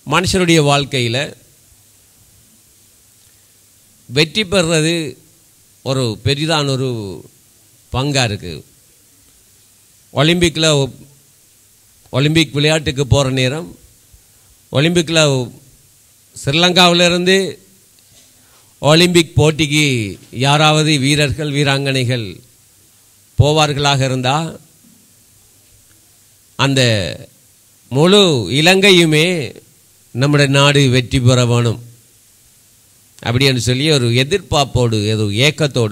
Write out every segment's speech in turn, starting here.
மனுஷனுடைய வாழ்க்கையில் வெற்றி பெறுறது ஒரு பெரிதான ஒரு பங்காக இருக்குது ஒலிம்பிக்கில் ஒலிம்பிக் விளையாட்டுக்கு போகிற நேரம் ஒலிம்பிக்கில் ஸ்ரீலங்காவிலிருந்து ஒலிம்பிக் போட்டிக்கு யாராவது வீரர்கள் வீராங்கனைகள் போவார்களாக இருந்தால் அந்த முழு இலங்கையுமே நம்முடைய நாடு வெற்றி பெற வேணும் அப்படின்னு சொல்லி ஒரு எதிர்பார்ப்போடு ஒரு ஏக்கத்தோடு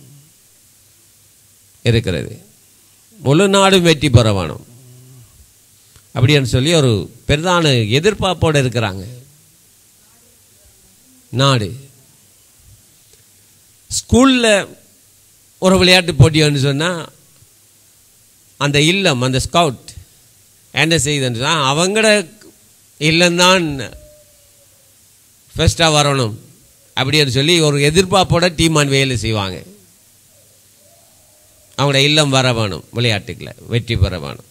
இருக்கிறது முழு நாடும் வெற்றி பெற வேணும் அப்படின்னு சொல்லி ஒரு பெரிதான எதிர்பார்ப்போடு இருக்கிறாங்க நாடு ஸ்கூலில் ஒரு விளையாட்டு போட்டின்னு சொன்னால் அந்த இல்லம் அந்த ஸ்கவுட் என்ன செய்யுதுன்னு சொன்னால் அவங்களோட இல்லம்தான் ஃபஸ்ட்டாக வரணும் அப்படின்னு சொல்லி ஒரு எதிர்பார்ப்போட டீமான் வேலை செய்வாங்க அவங்களோட இல்லம் வர வேணும் விளையாட்டுக்களை வெற்றி பெற வேணும்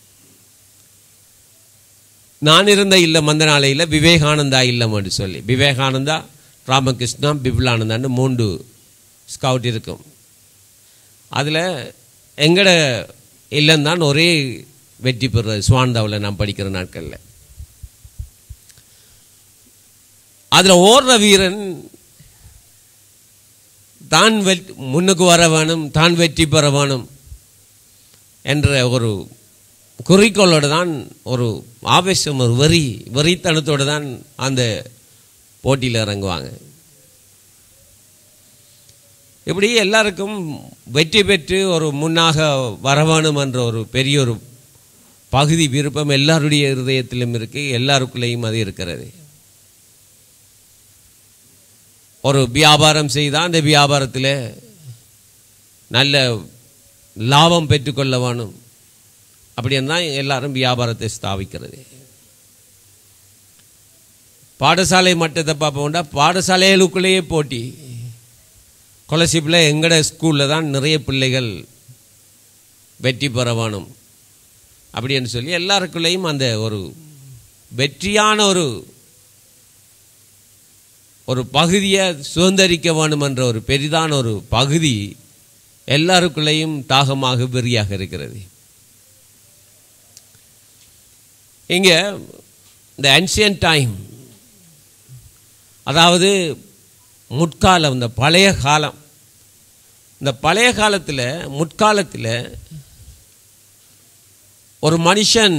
நான் இருந்த இல்லம் அந்த நாளையில் விவேகானந்தா இல்லம் என்று சொல்லி விவேகானந்தா ராமகிருஷ்ணா பிப்லானந்தான்னு மூன்று ஸ்கவுட் இருக்கும் அதில் எங்கட இல்லம்தான் ஒரே வெற்றி பெறுறது சுவான்தாவில் நான் படிக்கிற நாட்களில் அதில் ஓடுற வீரன் தான் வெற்றி முன்னுக்கு வர வேணும் தான் வெற்றி பெற வேணும் என்ற ஒரு குறிக்கோளோடு தான் ஒரு ஆவேசம் ஒரு வெறி வெறித்தனத்தோடு தான் அந்த போட்டியில் இறங்குவாங்க இப்படி எல்லாருக்கும் வெற்றி பெற்று ஒரு முன்னாக வர வேணும் என்ற ஒரு பெரிய ஒரு பகுதி விருப்பம் எல்லாருடைய இருதயத்திலும் இருக்கு எல்லாருக்குள்ளேயும் அது இருக்கிறது ஒரு வியாபாரம் செய்தால் அந்த வியாபாரத்தில் நல்ல லாபம் பெற்றுக்கொள்ள வேணும் அப்படின்னு தான் எல்லாரும் வியாபாரத்தை ஸ்தாபிக்கிறது பாடசாலை மட்டத்தை பார்ப்போம்டா பாடசாலைகளுக்குள்ளேயே போட்டி ஸ்காலர்ஷிப்பில் எங்கட ஸ்கூலில் தான் நிறைய பிள்ளைகள் வெற்றி பெற வேணும் அப்படின்னு சொல்லி எல்லாருக்குள்ளேயும் அந்த ஒரு வெற்றியான ஒரு ஒரு பகுதியை சுதந்திரிக்க வேணும் என்ற ஒரு பெரிதான ஒரு பகுதி எல்லாருக்குள்ளேயும் தாகமாக வெறியாக இருக்கிறது இங்கே இந்த ancient டைம் அதாவது முற்காலம் இந்த பழைய காலம் இந்த பழைய காலத்தில் முற்காலத்தில் ஒரு மனுஷன்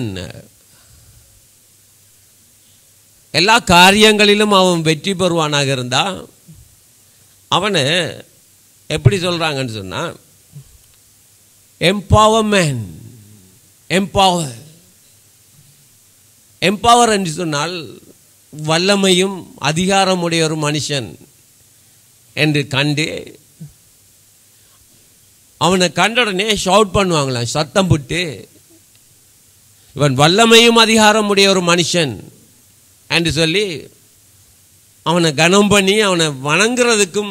எல்லா காரியங்களிலும் அவன் வெற்றி பெறுவானாக இருந்தால் அவனை எப்படி சொல்கிறாங்கன்னு சொன்னால் எம்பவர்மெண்ட் எம்பவர் எம்பவர் என்று சொன்னால் வல்லமையும் அதிகாரமுடைய ஒரு மனுஷன் என்று கண்டு அவனை கண்ட உடனே ஷவுட் பண்ணுவாங்களாம் சத்தம் போட்டு இவன் வல்லமையும் அதிகாரமுடைய ஒரு மனுஷன் என்று சொல்லி அவனை கனம் பண்ணி அவனை வணங்குறதுக்கும்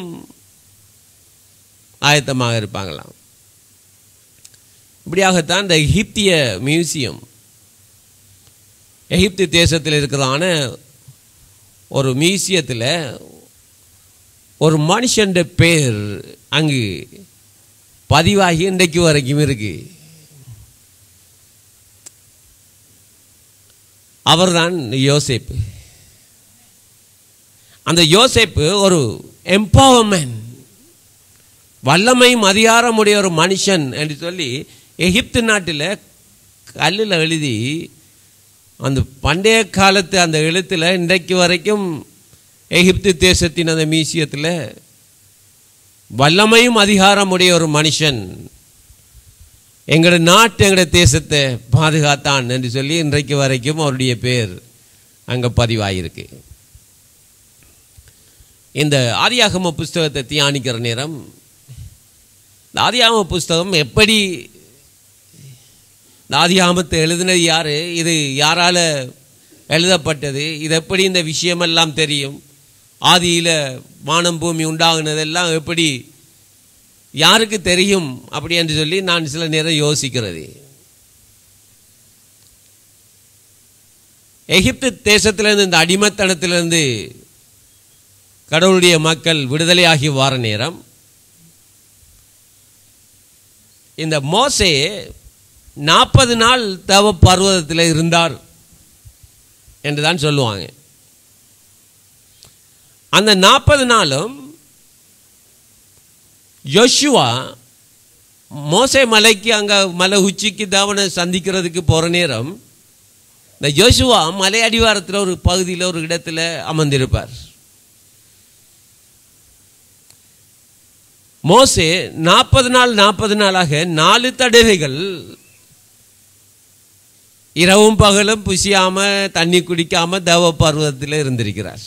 ஆயத்தமாக இருப்பாங்களாம் இப்படியாகத்தான் இந்த எகிப்திய மியூசியம் எகிப்து தேசத்தில் இருக்கிறதான ஒரு மியூசியத்தில் ஒரு மனுஷன் பேர் அங்கு பதிவாகி இன்றைக்கு வரைக்கும் இருக்கு அவர்தான் யோசேப்பு அந்த யோசேப்பு ஒரு எம்பவர்மெண்ட் வல்லமையும் அதிகாரமுடைய ஒரு மனுஷன் என்று சொல்லி எகிப்து நாட்டில் கல்லில் எழுதி அந்த பண்டைய காலத்து அந்த எழுத்தில் இன்றைக்கு வரைக்கும் எகிப்து தேசத்தின் அந்த மியூசியத்தில் வல்லமையும் அதிகாரமுடைய ஒரு மனுஷன் எங்களோட நாட்டு எங்களோட தேசத்தை பாதுகாத்தான் என்று சொல்லி இன்றைக்கு வரைக்கும் அவருடைய பேர் அங்கே பதிவாகியிருக்கு இந்த ஆதியாகம புஸ்தகத்தை தியானிக்கிற நேரம் இந்த ஆதியாகம புஸ்தகம் எப்படி இந்த ஆதியாகமத்தை எழுதினது யார் இது யாரால் எழுதப்பட்டது இது எப்படி இந்த விஷயமெல்லாம் தெரியும் ஆதியில் வானம் பூமி உண்டாகுனதெல்லாம் எப்படி யாருக்கு தெரியும் அப்படி என்று சொல்லி நான் சில நேரம் யோசிக்கிறது எகிப்து தேசத்திலிருந்து இந்த அடிமத்தனத்திலிருந்து கடவுளுடைய மக்கள் விடுதலையாகி வார நேரம் இந்த மோசே நாற்பது நாள் தவ பர்வதத்தில் இருந்தார் என்று தான் சொல்லுவாங்க அந்த நாற்பது நாளும் யோசுவா மோசே மலைக்கு அங்கே மலை உச்சிக்கு தேவனை சந்திக்கிறதுக்கு போகிற நேரம் இந்த யோசுவா மலை அடிவாரத்தில் ஒரு பகுதியில் ஒரு இடத்துல அமர்ந்திருப்பார் மோசே நாற்பது நாள் நாற்பது நாளாக நாலு தடவைகள் இரவும் பகலும் புசியாம தண்ணி குடிக்காம தேவ பருவத்தில் இருந்திருக்கிறார்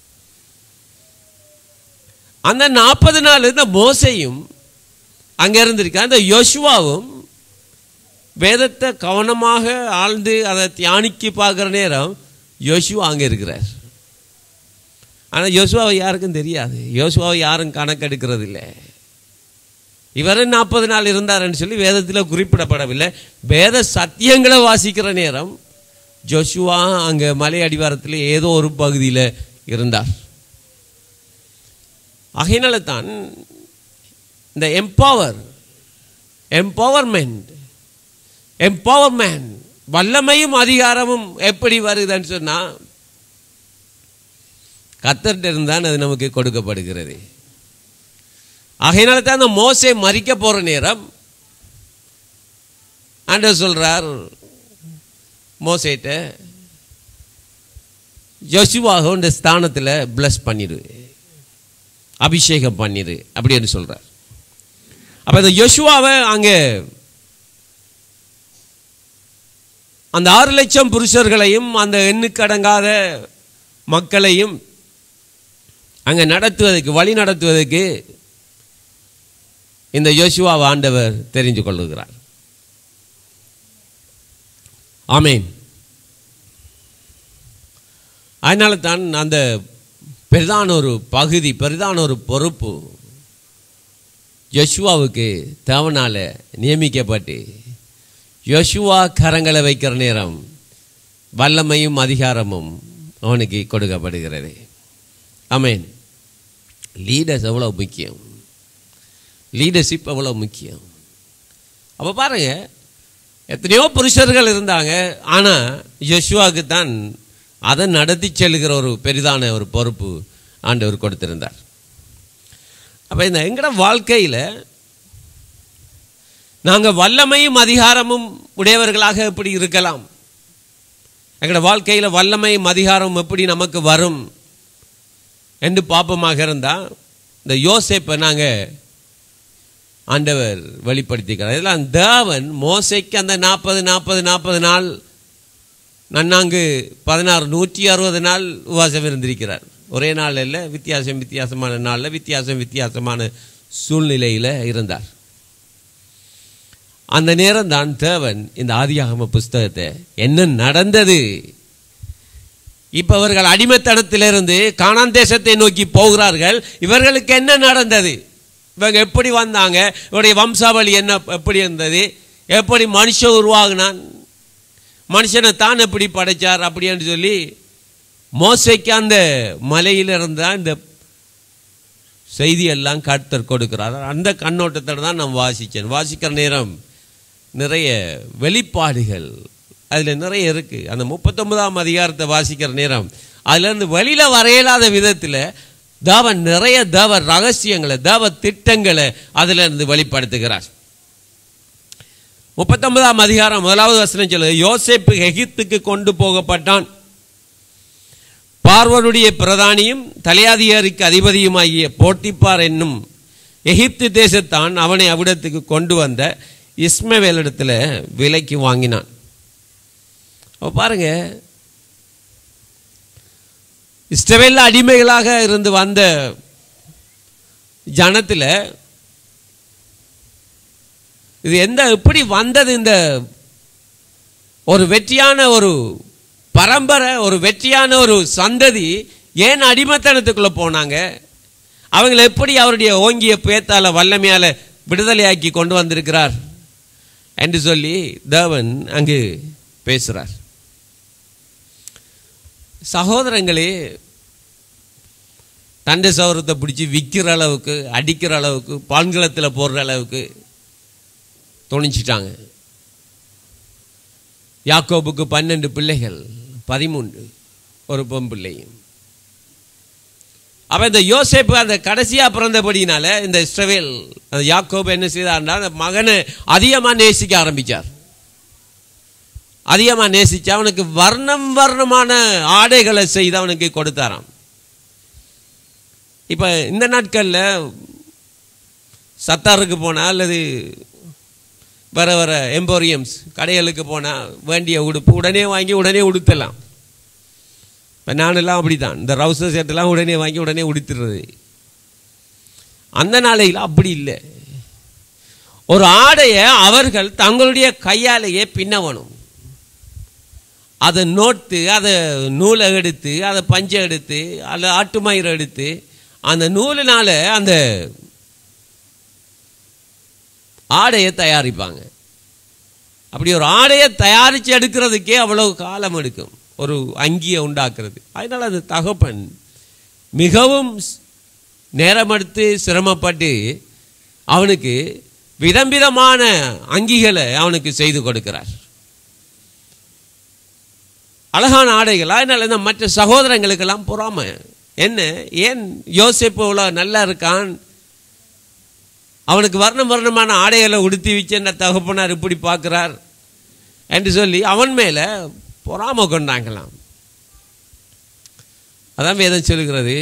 அந்த நாற்பது நாள் இந்த மோசையும் அங்கே இருந்திருக்கார் அந்த யோசுவாவும் வேதத்தை கவனமாக ஆழ்ந்து அதை தியானிக்கு பார்க்குற நேரம் யோசுவா அங்கே இருக்கிறார் ஆனால் யோசுவாவை யாருக்கும் தெரியாது யோசுவாவை யாரும் கணக்கெடுக்கிறது இல்லை இவரும் நாற்பது நாள் இருந்தாருன்னு சொல்லி வேதத்தில் குறிப்பிடப்படவில்லை வேத சத்தியங்களை வாசிக்கிற நேரம் ஜோஷுவா அங்கே மலை அடிவாரத்தில் ஏதோ ஒரு பகுதியில் இருந்தார் ஆகையினால தான் இந்த எம்பவர் எம்பவர்மெண்ட் எம்பவர்மெண்ட் வல்லமையும் அதிகாரமும் எப்படி வருதுன்னு சொன்னால் கத்தர்கிட்ட இருந்தான் அது நமக்கு கொடுக்கப்படுகிறது ஆகையினால தான் அந்த மோசை மறிக்க போகிற நேரம் ஆண்டவர் சொல்கிறார் மோசைட்ட யோசுவாக இந்த ஸ்தானத்தில் பிளஸ் பண்ணிடு அபிஷேகம் பண்ணிடு அப்படின்னு சொல்கிறார் அப்போ இந்த யோசுவாவை அங்கே அந்த ஆறு லட்சம் புருஷர்களையும் அந்த எண்ணுக்கடங்காத மக்களையும் அங்கே நடத்துவதற்கு வழி நடத்துவதற்கு இந்த யோசுவாவை ஆண்டவர் தெரிந்து கொள்ளுகிறார் ஆமேன் அதனால தான் அந்த பெரிதான ஒரு பகுதி பெரிதான ஒரு பொறுப்பு யோசுவாவுக்கு தேவனால நியமிக்கப்பட்டு யோசுவா கரங்களை வைக்கிற நேரம் வல்லமையும் அதிகாரமும் அவனுக்கு கொடுக்கப்படுகிறது ஆமேன் லீடர்ஸ் எவ்வளோ முக்கியம் லீடர்ஷிப் எவ்வளோ முக்கியம் அப்போ பாருங்க எத்தனையோ புருஷர்கள் இருந்தாங்க ஆனால் யசுவாவுக்கு தான் அதை நடத்தி செல்கிற ஒரு பெரிதான ஒரு பொறுப்பு ஆண்டவர் கொடுத்திருந்தார் அப்போ இந்த எங்கட வாழ்க்கையில் நாங்கள் வல்லமையும் அதிகாரமும் உடையவர்களாக எப்படி இருக்கலாம் எங்களோட வாழ்க்கையில் வல்லமையும் அதிகாரமும் எப்படி நமக்கு வரும் என்று பாப்பமாக இருந்தால் இந்த யோசேப்பை நாங்கள் ஆண்டவர் வெளிப்படுத்திக்கிறார் இதெல்லாம் தேவன் மோசைக்கு அந்த நாற்பது நாற்பது நாற்பது நாள் நன்னாங்கு பதினாறு நூற்றி அறுபது நாள் உபவாசம் இருந்திருக்கிறார் ஒரே நாள் இல்லை வித்தியாசம் வித்தியாசமான நாளில் வித்தியாசம் வித்தியாசமான சூழ்நிலையில் இருந்தார் அந்த நேரம் தான் தேவன் இந்த ஆதியாகம புஸ்தகத்தை என்ன நடந்தது இப்ப அவர்கள் அடிமைத்தனத்திலிருந்து காணான் தேசத்தை நோக்கி போகிறார்கள் இவர்களுக்கு என்ன நடந்தது இவங்க எப்படி வந்தாங்க இவருடைய வம்சாவளி என்ன எப்படி இருந்தது எப்படி மனுஷன் உருவாகினான் மனுஷனை தான் எப்படி படைச்சார் அப்படின்னு சொல்லி மோசைக்கு அந்த மலையில் இருந்தால் இந்த செய்தியெல்லாம் கர்த்தர் கொடுக்கிறார் அந்த கண்ணோட்டத்தில் தான் நான் வாசித்தேன் வாசிக்கிற நேரம் நிறைய வெளிப்பாடுகள் அதில் நிறைய இருக்குது அந்த முப்பத்தொன்பதாம் அதிகாரத்தை வாசிக்கிற நேரம் அதுலேருந்து வெளியில் வரையலாத விதத்தில் தேவன் நிறைய தேவ ரகசியங்களை தேவ திட்டங்களை அதில் இருந்து வெளிப்படுத்துகிறார் முப்பத்தொன்பதாம் அதிகாரம் முதலாவது வசனம் சொல்லுது யோசேப்பு எகிப்துக்கு கொண்டு போகப்பட்டான் பார்வனுடைய பிரதானியும் தலையாதிகாரிக்கு அதிபதியுமாகிய போட்டிப்பார் என்னும் எகிப்து தேசத்தான் அவனை அவ்விடத்துக்கு கொண்டு வந்த இஸ்மவேலிடத்தில் விலைக்கு வாங்கினான் அப்போ பாருங்க இஸ்ரவேல அடிமைகளாக இருந்து வந்த ஜனத்தில் இது எந்த எப்படி வந்தது இந்த ஒரு வெற்றியான ஒரு பரம்பரை ஒரு வெற்றியான ஒரு சந்ததி ஏன் அடிமைத்தனத்துக்குள்ள போனாங்க அவங்களை எப்படி அவருடைய ஓங்கிய பேத்தால வல்லமையால விடுதலையாக்கி கொண்டு வந்திருக்கிறார் என்று சொல்லி தேவன் அங்கு பேசுகிறார் சகோதரங்களே தண்டை சௌரத்தை பிடிச்சி விற்கிற அளவுக்கு அடிக்கிற அளவுக்கு பான்களத்தில் போடுற அளவுக்கு துணிச்சிட்டாங்க யாக்கோபுக்கு பன்னெண்டு பிள்ளைகள் பதிமூன்று ஒரு பொன் பிள்ளையும் அப்ப இந்த யோசேப்பு அந்த கடைசியா பிறந்தபடினால இந்த இஸ்ரவேல் அந்த யாக்கோபு என்ன செய்தார்னா அந்த மகனை அதிகமா நேசிக்க ஆரம்பிச்சார் அதிகமா நேசிச்சு அவனுக்கு வர்ணம் வர்ணமான ஆடைகளை செய்து அவனுக்கு கொடுத்தாராம் இப்ப இந்த நாட்கள்ல சத்தாருக்கு போனா அல்லது வர வர எம்போரியம்ஸ் கடைகளுக்கு போனால் வேண்டிய உடுப்பு உடனே வாங்கி உடனே உடுத்தலாம் இப்போ நானெல்லாம் அப்படி தான் இந்த ரவுசர் செட்டெல்லாம் உடனே வாங்கி உடனே உடுத்துறது அந்த நாளையில் அப்படி இல்லை ஒரு ஆடையை அவர்கள் தங்களுடைய கையாலேயே பின்னவணும் அதை நோட்டு அதை நூலை எடுத்து அதை பஞ்சை எடுத்து அல்ல ஆட்டு மயிரை எடுத்து அந்த நூலினால அந்த ஆடையை தயாரிப்பாங்க அப்படி ஒரு ஆடையை தயாரித்து எடுக்கிறதுக்கே அவ்வளவு காலம் எடுக்கும் ஒரு அங்கியை உண்டாக்குறது அதனால் அந்த தகப்பன் மிகவும் நேரம் எடுத்து சிரமப்பட்டு அவனுக்கு விதம் விதமான அங்கிகளை அவனுக்கு செய்து கொடுக்கிறார் அழகான ஆடைகள் அதனால இந்த மற்ற சகோதரங்களுக்கெல்லாம் பொறாம என்ன ஏன் யோசிப்பு இவ்வளோ நல்லா இருக்கான் அவனுக்கு வர்ணம் வர்ணமான ஆடைகளை உடுத்தி வச்சு என்ன தகப்பனார் இப்படி பார்க்கிறார் என்று சொல்லி அவன் மேல பொறாம கொண்டாங்களாம் அதான் வேதம் சொல்லுகிறது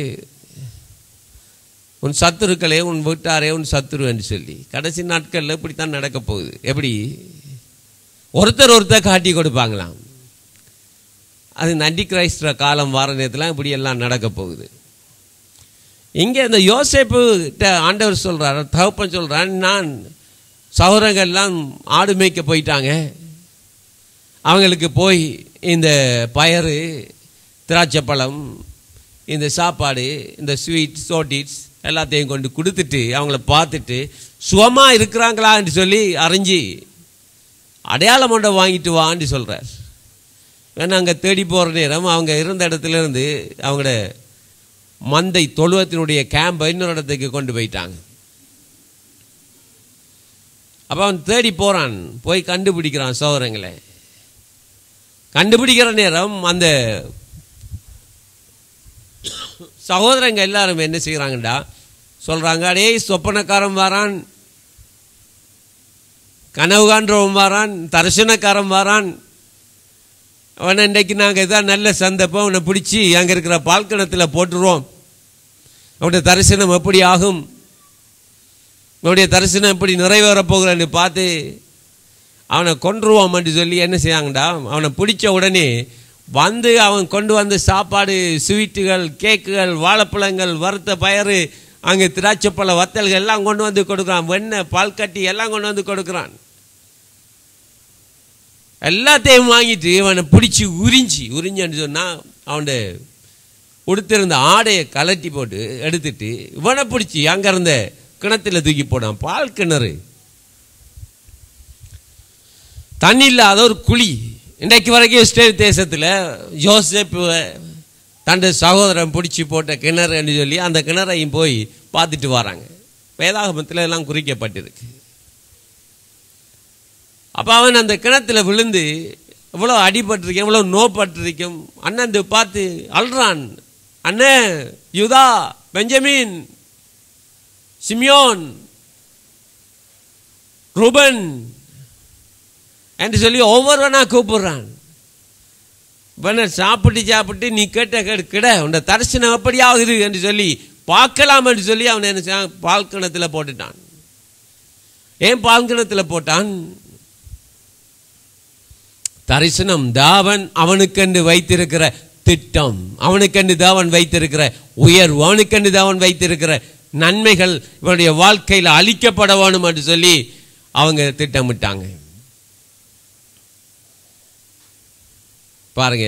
உன் சத்துருக்களே உன் வீட்டாரே உன் சத்துரு என்று சொல்லி கடைசி நாட்களில் இப்படித்தான் நடக்க போகுது எப்படி ஒருத்தர் ஒருத்தர் காட்டி கொடுப்பாங்களாம் அது நண்டி கிரைஸ்டர காலம் வார நேரத்தில் இப்படி எல்லாம் நடக்க போகுது இங்கே இந்த யோசேப்பு ஆண்டவர் சொல்றார் தகப்பன் சொல்றான் நான் சௌரங்கள்லாம் ஆடு மேய்க்க போயிட்டாங்க அவங்களுக்கு போய் இந்த பயறு திராட்சைப்பழம் இந்த சாப்பாடு இந்த ஸ்வீட் சோட்டிட்ஸ் எல்லாத்தையும் கொண்டு கொடுத்துட்டு அவங்கள பார்த்துட்டு சுகமாக இருக்கிறாங்களான்னு சொல்லி அறிஞ்சு அடையாளம் ஒன்றை வாங்கிட்டு வான்னு சொல்கிறார் ஏன்னா அங்கே தேடி போகிற நேரம் அவங்க இருந்த இடத்துல இருந்து அவங்களோட மந்தை தொழுவத்தினுடைய கேம்பை இன்னொரு இடத்துக்கு கொண்டு போயிட்டாங்க அப்போ அவன் தேடி போகிறான் போய் கண்டுபிடிக்கிறான் சோதரங்களை கண்டுபிடிக்கிற நேரம் அந்த சகோதரங்க எல்லாரும் என்ன செய்கிறாங்கடா சொல்கிறாங்க அடே சொப்பனக்காரன் வாரான் கனவு காண்றவன் வாரான் தரிசனக்காரன் வாரான் அவனை இன்றைக்கு நாங்கள் இதான் நல்ல சந்தப்போ அவனை பிடிச்சி அங்கே இருக்கிற பால்கணத்தில் போட்டுருவோம் அவனுடைய தரிசனம் எப்படி ஆகும் அவனுடைய தரிசனம் எப்படி நிறைவேறப் போகிறான்னு பார்த்து அவனை கொன்றுவோம் என்று சொல்லி என்ன செய்யாங்கடா அவனை பிடிச்ச உடனே வந்து அவன் கொண்டு வந்த சாப்பாடு ஸ்வீட்டுகள் கேக்குகள் வாழைப்பழங்கள் வறுத்த பயறு அங்கே திராட்சைப்பழ வத்தல்கள் எல்லாம் கொண்டு வந்து கொடுக்குறான் வெண்ணெய் பால் கட்டி எல்லாம் கொண்டு வந்து கொடுக்குறான் எல்லாத்தையும் வாங்கிட்டு அவனை பிடிச்சி உறிஞ்சி உறிஞ்சன்னு சொன்னால் அவனுடைய உடுத்திருந்த ஆடையை கலட்டி போட்டு எடுத்துட்டு இவனை பிடிச்சி அங்கே இருந்த கிணத்துல தூக்கி போடான் பால் கிணறு தண்ணி இல்லாத ஒரு குழி இன்றைக்கு வரைக்கும் இஸ்ரேல் தேசத்தில் ஜோசப் தன் சகோதரன் பிடிச்சி போட்ட கிணறுன்னு சொல்லி அந்த கிணறையும் போய் பார்த்துட்டு வராங்க வேதாகமத்தில் எல்லாம் குறிக்கப்பட்டிருக்கு அப்போ அவன் அந்த கிணத்துல விழுந்து எவ்வளோ அடிபட்டிருக்கேன் எவ்வளோ நோப்பட்டிருக்கும் அண்ணன் இந்த பார்த்து அல்றான் அண்ணே யுதா பெஞ்சமின் சிமியோன் ரூபன் என்று சொல்லி ஒவ்வொருவனா கூப்பிடுறான் இவனை சாப்பிட்டு சாப்பிட்டு நீ கேட்ட கேடு கிட உன்னை தரிசனம் எப்படி ஆகுது என்று சொல்லி பார்க்கலாம் என்று சொல்லி அவனை என்ன செய்யான் பால் கிணத்துல போட்டுட்டான் ஏன் பால் கிணத்துல போட்டான் தரிசனம் தாவன் அவனுக்கென்று வைத்திருக்கிற திட்டம் அவனுக்கென்று தாவன் வைத்திருக்கிற உயர்வு அவனுக்கென்று தாவன் வைத்திருக்கிற நன்மைகள் இவனுடைய வாழ்க்கையில் அளிக்கப்பட வேணும் என்று சொல்லி அவங்க திட்டமிட்டாங்க பாருங்க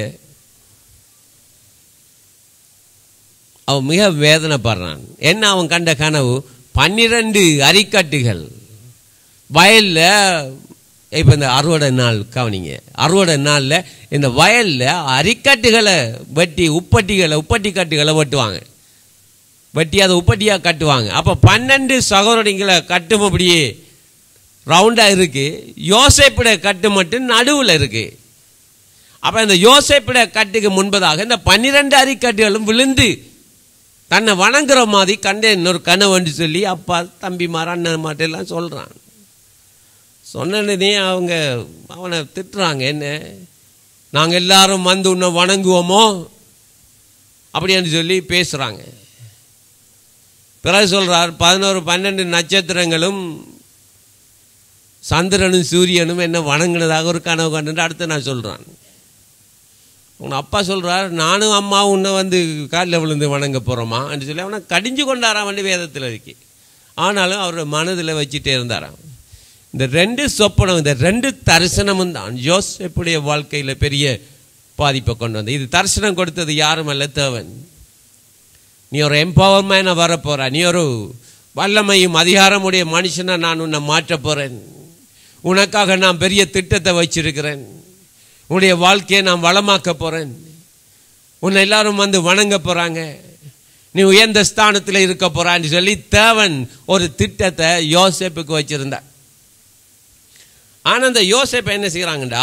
அவன் மிக வேதனைப்படுறான் என்ன அவன் கண்ட கனவு பன்னிரண்டு அரிக்கட்டுகள் வயல்ல இப்போ இந்த அறுவடை நாள் கவனிங்க அறுவடை நாளில் இந்த வயலில் அரிக்கட்டுகளை வெட்டி உப்பட்டிகளை உப்பட்டி கட்டுகளை வெட்டுவாங்க வெட்டி அதை உப்பட்டியாக கட்டுவாங்க அப்போ பன்னெண்டு சகோதரிங்களை கட்டும் அப்படியே ரவுண்டாக இருக்குது யோசேப்பிட கட்டு மட்டும் நடுவில் இருக்குது அப்போ இந்த யோசேப்பிட கட்டுக்கு முன்பதாக இந்த பன்னிரெண்டு அரிக்கட்டுகளும் விழுந்து தன்னை வணங்குற மாதிரி கண்டேன் இன்னொரு கனவுன்னு சொல்லி அப்பா தம்பிமார் அண்ணன் மாட்டெல்லாம் சொல்கிறான் சொன்னனே அவங்க அவனை திட்டுறாங்க என்ன நாங்கள் எல்லாரும் வந்து உன்னை வணங்குவோமோ அப்படின்னு சொல்லி பேசுகிறாங்க பிறகு சொல்கிறார் பதினோரு பன்னெண்டு நட்சத்திரங்களும் சந்திரனும் சூரியனும் என்ன வணங்கினதாக ஒரு கனவு கண்டு அடுத்து நான் சொல்கிறான் உன் அப்பா சொல்கிறார் நானும் அம்மாவும் உன்னை வந்து காலில் விழுந்து வணங்க போகிறோமா அப்படின்னு சொல்லி அவனை கடிஞ்சு கொண்டாராம் வந்து வேதத்தில் இருக்கு ஆனாலும் அவரோட மனதில் வச்சுட்டே இருந்தாராம் இந்த ரெண்டு சொப்பனம் இந்த ரெண்டு தரிசனமும் தான் ஜோசப்புடைய வாழ்க்கையில் பெரிய பாதிப்பை கொண்டு வந்தது இது தரிசனம் கொடுத்தது யாரும் அல்ல தேவன் நீ ஒரு எம்பவர்மேனாக வரப்போற நீ ஒரு வல்லமையும் அதிகாரமுடைய மனுஷனை நான் உன்னை மாற்றப் போகிறேன் உனக்காக நான் பெரிய திட்டத்தை வச்சிருக்கிறேன் உன்னுடைய வாழ்க்கையை நான் வளமாக்க போகிறேன் உன்னை எல்லாரும் வந்து வணங்க போகிறாங்க நீ உயர்ந்த ஸ்தானத்தில் இருக்க போறான்னு சொல்லி தேவன் ஒரு திட்டத்தை யோசேப்புக்கு வச்சிருந்தா ஆனால் அந்த யோசேப்பை என்ன செய்கிறாங்கடா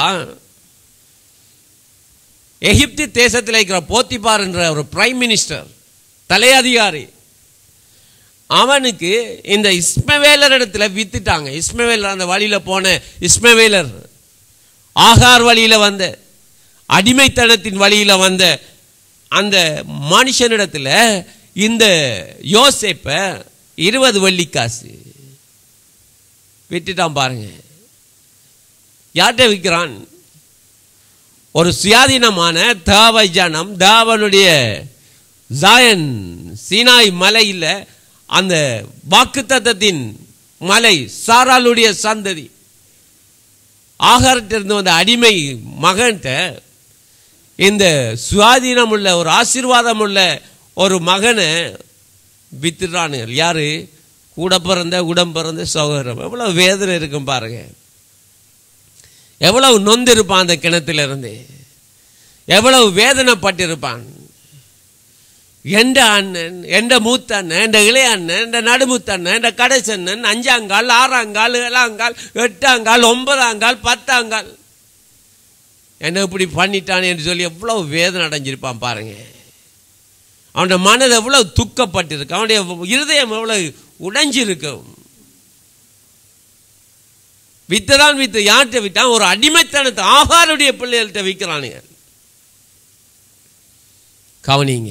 எகிப்து தேசத்தில் இருக்கிற போத்திபார் என்ற ஒரு பிரைம் மினிஸ்டர் தலையதிகாரி அவனுக்கு இந்த இஸ்மவேலர் இடத்துல வித்துட்டாங்க இஸ்மவேலர் அந்த வழியில் போன இஸ்மவேலர் ஆகார் வழியில் வந்த அடிமைத்தனத்தின் வழியில் வந்த அந்த மனுஷனிடத்தில் இந்த யோசேப்பை இருபது வெள்ளி காசு விட்டுட்டான் பாருங்க யார்கிட்ட விற்கிறான் ஒரு சுயாதீனமான தாவ ஜனம் தாவனுடைய ஜாயன் சீனாய் மலையில் அந்த வாக்குத்தத்தத்தின் மலை சாராளுடைய சந்ததி ஆகாரத்திலிருந்து வந்த அடிமை மகன்கிட்ட இந்த சுவாதீனம் உள்ள ஒரு ஆசீர்வாதம் உள்ள ஒரு மகனை வித்துடுறானுங்க யாரு கூட பிறந்த உடம் பிறந்த சகோதரம் எவ்வளவு வேதனை இருக்கும் பாருங்க எவ்வளவு நொந்து இருப்பான் அந்த கிணத்துல இருந்து எவ்வளவு வேதனைப்பட்டிருப்பான் எந்த அண்ணன் எந்த மூத்த அண்ணன் எந்த இளைய அண்ணன் எந்த நடுமுத்த அண்ணன் எந்த கடைசி அண்ணன் அஞ்சாங்கால் ஆறாங்கால் ஏழாங்கால் எட்டாங்கால் ஒன்பதாங்கால் பத்தாங்கால் என்ன இப்படி பண்ணிட்டான் என்று சொல்லி எவ்வளவு வேதனை அடைஞ்சிருப்பான் பாருங்க அவனுடைய மனது எவ்வளவு துக்கப்பட்டிருக்கு அவனுடைய இருதயம் எவ்வளவு உடைஞ்சிருக்கும் வித்ததான் வித்து யார்கிட்ட விட்டான் ஒரு அடிமைத்தனத்தை ஆகாருடைய பிள்ளைகள்கிட்ட விற்கிறானுங்க கவனிங்க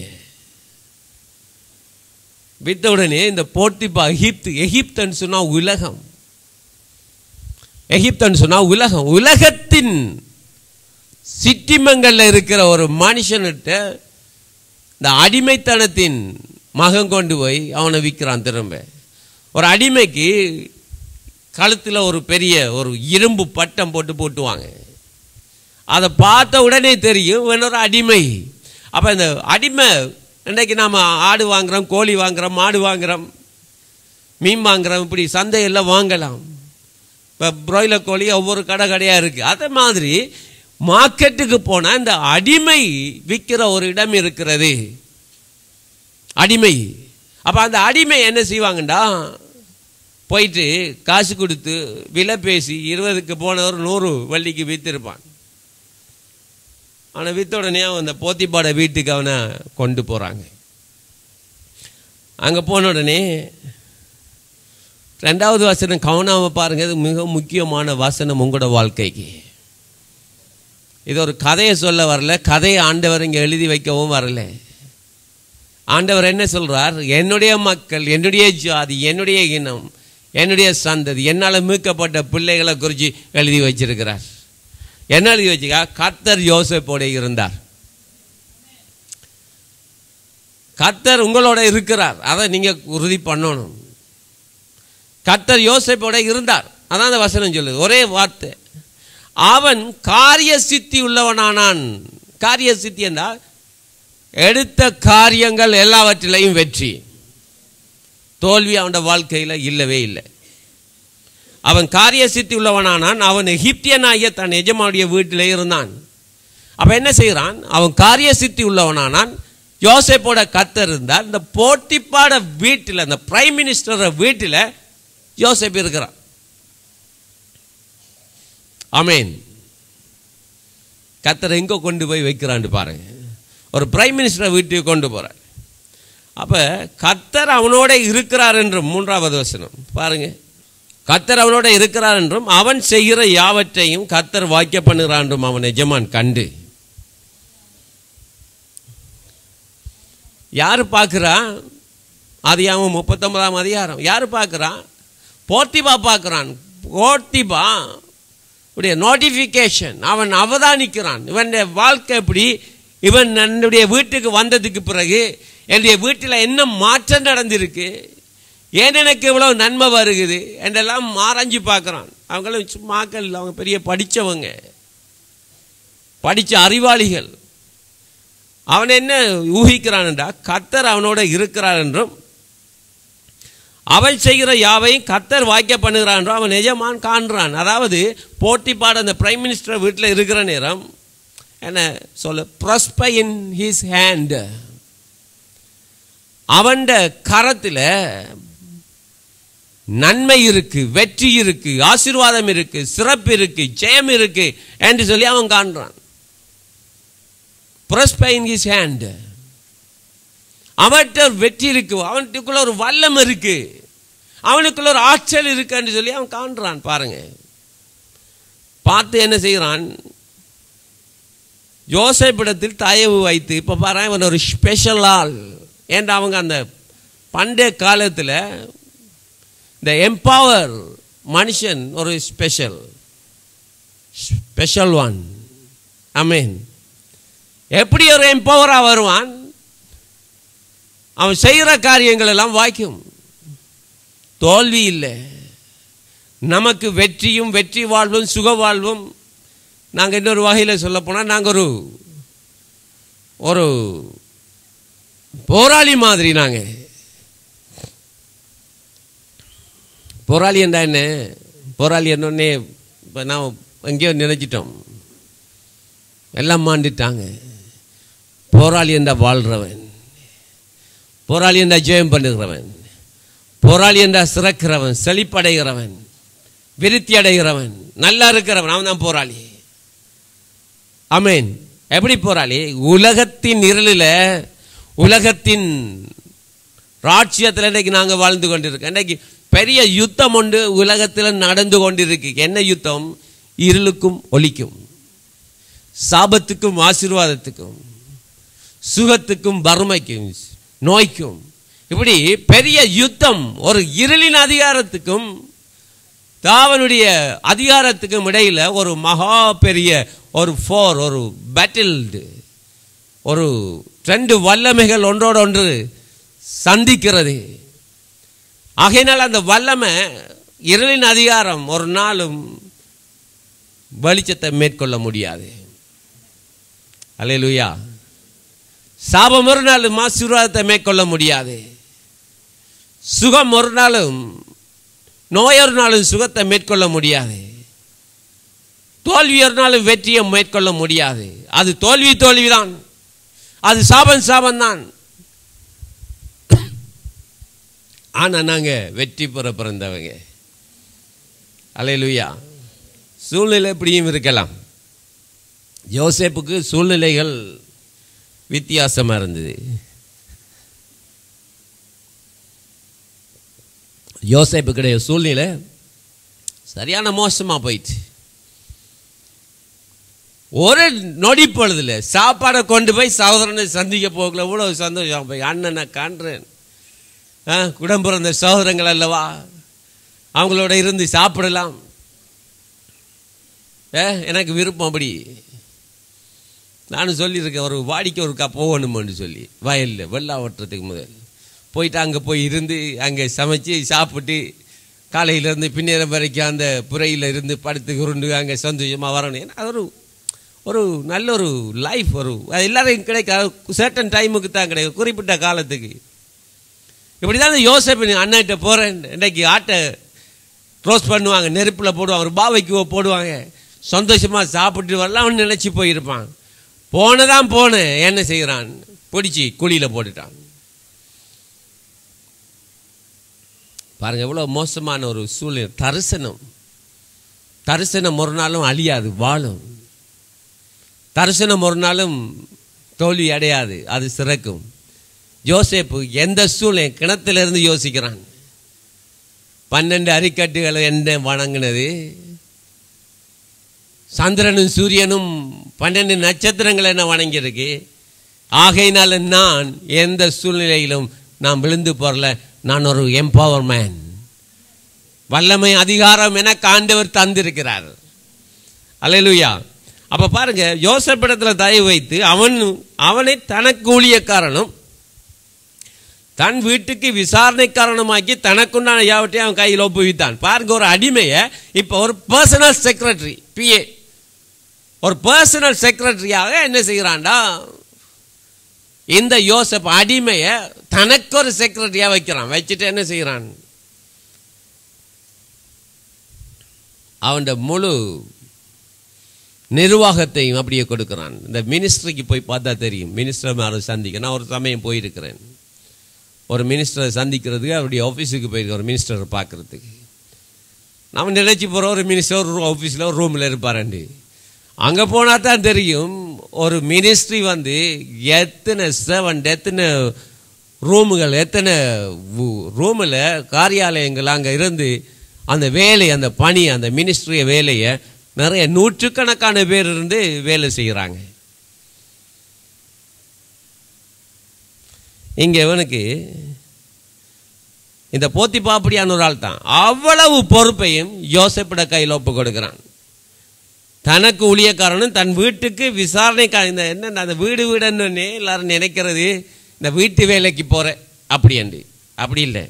வித்த உடனே இந்த போர்த்திப்பா எகிப்து எகிப்தன்னு சொன்னா உலகம் எகிப்தன்னு சொன்னா உலகம் உலகத்தின் சிற்றிமங்கள்ல இருக்கிற ஒரு மனுஷன்கிட்ட இந்த அடிமைத்தனத்தின் மகன் கொண்டு போய் அவனை விற்கிறான் திரும்ப ஒரு அடிமைக்கு கழுத்தில் ஒரு பெரிய ஒரு இரும்பு பட்டம் போட்டு போட்டுவாங்க அதை பார்த்த உடனே தெரியும் ஒரு அடிமை அப்போ இந்த அடிமை இன்றைக்கு நாம் ஆடு வாங்குகிறோம் கோழி வாங்குகிறோம் மாடு வாங்குகிறோம் மீன் வாங்குகிறோம் இப்படி சந்தையில் வாங்கலாம் இப்போ ப்ராய்லர் கோழி ஒவ்வொரு கடை கடையாக இருக்குது அதே மாதிரி மார்க்கெட்டுக்கு போனால் இந்த அடிமை விற்கிற ஒரு இடம் இருக்கிறது அடிமை அப்போ அந்த அடிமை என்ன செய்வாங்கண்டா போயிட்டு காசு கொடுத்து விலை பேசி இருபதுக்கு போனவர் நூறு வள்ளிக்கு விற்றுருப்பான் ஆனால் வித்த உடனே அவன் அந்த போத்திப்பாட வீட்டுக்கு அவனை கொண்டு போகிறாங்க அங்கே போன உடனே ரெண்டாவது வசனம் கவனமாக பாருங்க இது மிக முக்கியமான வசனம் உங்களோட வாழ்க்கைக்கு இது ஒரு கதையை சொல்ல வரல கதையை ஆண்டவர் இங்கே எழுதி வைக்கவும் வரல ஆண்டவர் என்ன சொல்றார் என்னுடைய மக்கள் என்னுடைய ஜாதி என்னுடைய இனம் என்னுடைய சந்ததி என்னால் மீட்கப்பட்ட பிள்ளைகளை குறித்து எழுதி வச்சிருக்கிறார் என்ன எழுதி வச்சுக்கா கர்த்தர் யோசப்போட இருந்தார் கர்த்தர் உங்களோட இருக்கிறார் அதை நீங்கள் உறுதி பண்ணணும் கர்த்தர் யோசப்போட இருந்தார் அதான் அந்த வசனம் சொல்லுது ஒரே வார்த்தை அவன் காரிய சித்தி உள்ளவனானான் காரிய சித்தி என்றால் எடுத்த காரியங்கள் எல்லாவற்றிலையும் வெற்றி தோல்வி அவனோட வாழ்க்கையில் இல்லவே இல்லை அவன் காரிய சித்தி உள்ளவனானான் அவன் எகிப்தியனாகிய தன் எஜமானுடைய வீட்டிலே இருந்தான் அப்ப என்ன செய்கிறான் அவன் காரிய சித்தி உள்ளவனானான் யோசேப்போட கத்தர் இருந்தால் இந்த போட்டிப்பாட வீட்டில் அந்த பிரைம் மினிஸ்டர் வீட்டில் யோசேப் இருக்கிறான் ஆமேன் கத்தரை எங்கே கொண்டு போய் வைக்கிறான்னு பாருங்க ஒரு பிரைம் மினிஸ்டரை வீட்டுக்கு கொண்டு போகிறார் அப்போ கத்தர் அவனோட இருக்கிறார் என்றும் மூன்றாவது வசனம் பாருங்க கத்தர் அவனோட இருக்கிறார் என்றும் அவன் செய்கிற யாவற்றையும் கத்தர் வாக்கிய பண்ணுகிறான் என்றும் அவன் எஜமான் கண்டு யார் பார்க்குறா அதிகாரம் முப்பத்தொன்பதாம் அதிகாரம் யார் பார்க்குறான் போர்த்திபா பார்க்குறான் போர்த்திபா உடைய நோட்டிஃபிகேஷன் அவன் அவதானிக்கிறான் இவனுடைய வாழ்க்கை எப்படி இவன் என்னுடைய வீட்டுக்கு வந்ததுக்கு பிறகு என்னுடைய வீட்டில் என்ன மாற்றம் நடந்திருக்கு ஏன் எனக்கு இவ்வளவு நன்மை வருகுது என்றெல்லாம் ஆராய்ஞ்சு பார்க்குறான் அவங்களும் சும்மாக்கள் இல்லை அவங்க பெரிய படித்தவங்க படித்த அறிவாளிகள் அவன் என்ன ஊகிக்கிறான்டா கத்தர் அவனோட இருக்கிறார் என்றும் அவன் செய்கிற யாவையும் கத்தர் வாக்கிய பண்ணுகிறான் என்றும் அவன் நிஜமான் காண்றான் அதாவது போட்டி பாட அந்த பிரைம் மினிஸ்டர் வீட்டில் இருக்கிற நேரம் என்ன சொல்ல ப்ரஸ்பை இன் ஹிஸ் ஹேண்ட் அவன் கரத்தில் நன்மை இருக்கு வெற்றி இருக்கு ஆசீர்வாதம் இருக்கு சிறப்பு இருக்கு ஜெயம் இருக்கு என்று சொல்லி அவன் காண்றான் ப்ரஸ்பை இன் ஹிஸ் ஹேண்ட் அவன்கிட்ட வெற்றி இருக்கு அவனுக்குள்ள ஒரு வல்லம் இருக்கு அவனுக்குள்ள ஒரு ஆற்றல் இருக்குன்னு சொல்லி அவன் காண்றான் பாருங்க பார்த்து என்ன செய்கிறான் யோசேப்பிடத்தில் தயவு வைத்து இப்போ பாரு இவன் ஒரு ஸ்பெஷல் ஆள் ஏன்டா அவங்க அந்த பண்டைய காலத்தில் இந்த எம்பவர் மனுஷன் ஒரு ஸ்பெஷல் ஸ்பெஷல் ஒன் அமீன் எப்படி ஒரு எம்பவராக வருவான் அவன் செய்கிற காரியங்கள் எல்லாம் வாய்க்கும் தோல்வி இல்லை நமக்கு வெற்றியும் வெற்றி வாழ்வும் சுக வாழ்வும் நாங்கள் இன்னொரு வகையில் சொல்ல போனால் நாங்கள் ஒரு ஒரு போராளி மாதிரி நாங்கள் போராளி என்றா என்ன போராளி என்னன்னே இப்போ நான் எங்கேயோ நினைச்சிட்டோம் எல்லாம் மாண்டுட்டாங்க போராளி என்றா வாழ்கிறவன் போராளி என்றா ஜெயம் பண்ணுகிறவன் போராளி என்றா சிறக்கிறவன் செழிப்படைகிறவன் விருத்தி அடைகிறவன் நல்லா இருக்கிறவன் அவன் தான் போராளி அமேன் எப்படி போராளி உலகத்தின் இருளில் உலகத்தின் ராட்சியத்தில் இன்றைக்கு நாங்கள் வாழ்ந்து கொண்டிருக்கோம் இன்றைக்கு பெரிய யுத்தம் ஒன்று உலகத்தில் நடந்து கொண்டிருக்கு என்ன யுத்தம் இருளுக்கும் ஒளிக்கும் சாபத்துக்கும் ஆசீர்வாதத்துக்கும் சுகத்துக்கும் வறுமைக்கும் நோய்க்கும் இப்படி பெரிய யுத்தம் ஒரு இருளின் அதிகாரத்துக்கும் தாவனுடைய அதிகாரத்துக்கும் இடையில ஒரு மகா பெரிய ஒரு ஃபோர் ஒரு பேட்டில்டு ஒரு ரெண்டு வல்லமைகள் ஒன்றோடு ஒன்று சந்திக்கிறது ஆகையினால் அந்த வல்லமை இருளின் அதிகாரம் ஒரு நாளும் வெளிச்சத்தை மேற்கொள்ள முடியாது அலையலுயா சாபம் ஒரு நாளும் ஆசீர்வாதத்தை மேற்கொள்ள முடியாது சுகம் ஒரு நாளும் நோய் ஒரு நாளும் சுகத்தை மேற்கொள்ள முடியாது தோல்வி ஒரு நாளும் வெற்றியை மேற்கொள்ள முடியாது அது தோல்வி தோல்விதான் அது சாபம் சாபம் தான் ஆனால் நாங்கள் வெற்றி பெற பிறந்தவங்க அலையலுயா சூழ்நிலை எப்படியும் இருக்கலாம் யோசேப்புக்கு சூழ்நிலைகள் வித்தியாசமாக இருந்தது யோசேப்புக்குடைய சூழ்நிலை சரியான மோசமாக போயிடுச்சு ஒரு நொடி பொழுதுல சாப்பாடை கொண்டு போய் சகோதரனை சந்திக்க போகல இவ்வளவு சந்தோஷம் போய் அண்ணனை காண்றேன் ஆ குடம் பிறந்த சகோதரங்கள் அல்லவா அவங்களோட இருந்து சாப்பிடலாம் ஏ எனக்கு விருப்பம் அப்படி நானும் சொல்லியிருக்கேன் ஒரு வாடிக்கை ஒருக்கா போகணுமென்னு சொல்லி வயலில் வெள்ளா ஓட்டுறதுக்கு முதல் போயிட்டு அங்கே போய் இருந்து அங்கே சமைச்சு சாப்பிட்டு காலையிலேருந்து பின்னேரம் வரைக்கும் அந்த புறையில் இருந்து படுத்து உருண்டு அங்கே சந்தோஷமாக வரணும் ஏன்னா அது ஒரு ஒரு நல்ல ஒரு லைஃப் ஒரு அது எல்லாரும் கிடைக்காது சர்டன் டைமுக்கு தான் கிடைக்கும் குறிப்பிட்ட காலத்துக்கு இப்படி தான் யோசேப்பு அண்ணன்கிட்ட போகிறேன் இன்றைக்கு ஆட்டை ரோஸ்ட் பண்ணுவாங்க நெருப்பில் போடுவாங்க ஒரு பாவைக்கு போடுவாங்க சந்தோஷமாக சாப்பிட்டு வரலாம் அவன் நினச்சி போயிருப்பான் போனதான் போனேன் என்ன செய்கிறான் பிடிச்சி குழியில் போட்டுட்டான் பாருங்க எவ்வளோ மோசமான ஒரு சூழ்நிலை தரிசனம் தரிசனம் ஒரு நாளும் அழியாது வாழும் தரிசனம் ஒரு நாளும் தோல்வி அடையாது அது சிறக்கும் யோசேப்பு எந்த சூழ்நிலை கிணத்திலிருந்து யோசிக்கிறான் பன்னெண்டு அரிக்கட்டுகளை என்ன வணங்கினது சந்திரனும் சூரியனும் பன்னெண்டு நட்சத்திரங்கள் என்ன வணங்கியிருக்கு ஆகையினால நான் எந்த சூழ்நிலையிலும் நான் விழுந்து போறல நான் ஒரு எம்பவர் மேன் வல்லமை அதிகாரம் என ஆண்டவர் தந்திருக்கிறார் அல்லேலூயா அப்ப பாருங்க யோசப்பிடத்தில் தயவு வைத்து அவன் அவனை தனக்கு ஊழியக்காரனும் தன் வீட்டுக்கு விசாரணை காரணமாக்கி தனக்குண்டான யாவற்றையும் அவன் கையில் ஒப்புவித்தான் பாருங்க ஒரு அடிமையை இப்போ ஒரு பர்சனல் செக்ரட்டரி பிஏ ஒரு பர்சனல் செக்ரட்டரியாக என்ன செய்கிறான்டா இந்த யோசப் அடிமையை தனக்கு ஒரு செக்ரட்டரியா வைக்கிறான் வச்சுட்டு என்ன செய்கிறான் அவன் முழு நிர்வாகத்தையும் அப்படியே கொடுக்கிறான் இந்த மினிஸ்ட்ரிக்கு போய் பார்த்தா தெரியும் மினிஸ்டர் மேலே சந்திக்க நான் ஒரு சமயம் போயிருக்கிறேன் ஒரு மினிஸ்டரை சந்திக்கிறதுக்கு அவருடைய ஆஃபீஸுக்கு போயிருக்க ஒரு மினிஸ்டரை பார்க்கறதுக்கு நம்ம நினைச்சு போகிற ஒரு மினிஸ்டர் ஒரு ஆஃபீஸில் ஒரு ரூமில் இருப்பாரண்டு அங்கே போனால் தான் தெரியும் ஒரு மினிஸ்ட்ரி வந்து எத்தனை செவன் எத்தனை ரூமுகள் எத்தனை ரூமில் காரியாலயங்கள் அங்கே இருந்து அந்த வேலை அந்த பணி அந்த மினிஸ்ட்ரிய வேலையை நிறைய நூற்றுக்கணக்கான பேர் இருந்து வேலை செய்கிறாங்க இங்கே இவனுக்கு இந்த போத்தி பாப்படியான ஒரு ஆள் தான் அவ்வளவு பொறுப்பையும் யோசப்பிட கையில் ஒப்பு கொடுக்கிறான் தனக்கு ஊழியக்காரனும் தன் வீட்டுக்கு விசாரணைக்கார இந்த என்ன அந்த வீடு வீடுன்னு எல்லாரும் நினைக்கிறது இந்த வீட்டு வேலைக்கு போற அப்படி என்று அப்படி இல்லை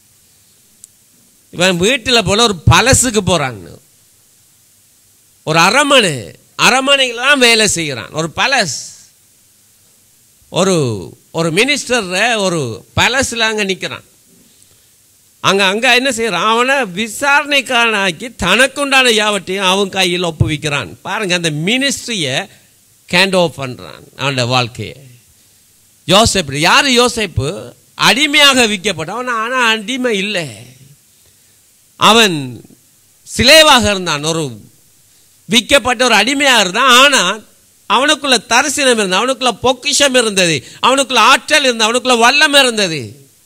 இவன் வீட்டில் போல ஒரு பழசுக்கு போறான் ஒரு அரமனை அரமனையில் தான் வேலை செய்கிறான் ஒரு பலஸ் ஒரு ஒரு மினிஸ்டர் ஒரு பலஸில் அங்கே நிற்கிறான் அங்கே அங்கே என்ன செய்கிறான் அவனை விசாரணைக்காரனாக்கி தனக்குண்டான யாவற்றையும் அவன் கையில் ஒப்புவிக்கிறான் பாருங்க அந்த மினிஸ்ட்ரியை கேண்ட் ஓவ் பண்ணுறான் அவனோட வாழ்க்கையை யோசப்பு யார் யோசப்பு அடிமையாக விற்கப்பட்டான் ஆனால் அடிமை இல்லை அவன் சிலேவாக இருந்தான் ஒரு விற்கப்பட்ட ஒரு அடிமையாக இருந்தான் ஆனால் அவனுக்குள்ள தரிசனம் இருந்தது அவனுக்குள்ள பொக்கிஷம் இருந்தது அவனுக்குள்ள ஆற்றல் இருந்தது அவனுக்குள்ள வல்லம் இருந்தது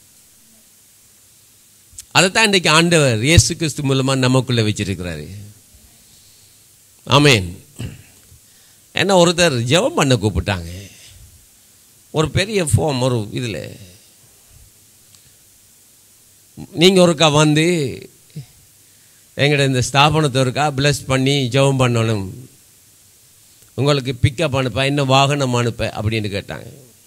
அதைத்தான் இன்றைக்கு ஆண்டவர் இயேசு கிறிஸ்து மூலமா நமக்குள்ள வச்சிருக்கிறாரு ஆமேன் என்ன ஒருத்தர் ஜெபம் பண்ண கூப்பிட்டாங்க ஒரு பெரிய ஃபோம் ஒரு இதில் நீங்கள் ஒருக்கா வந்து எங்கட இந்த ஸ்தாபனத்தை ஒருக்கா பிளஸ் பண்ணி ஜெபம் பண்ணணும் உங்களுக்கு பிக்கப் அனுப்ப இன்னும் வாகனம் அனுப்ப அப்படின்னு கேட்டாங்க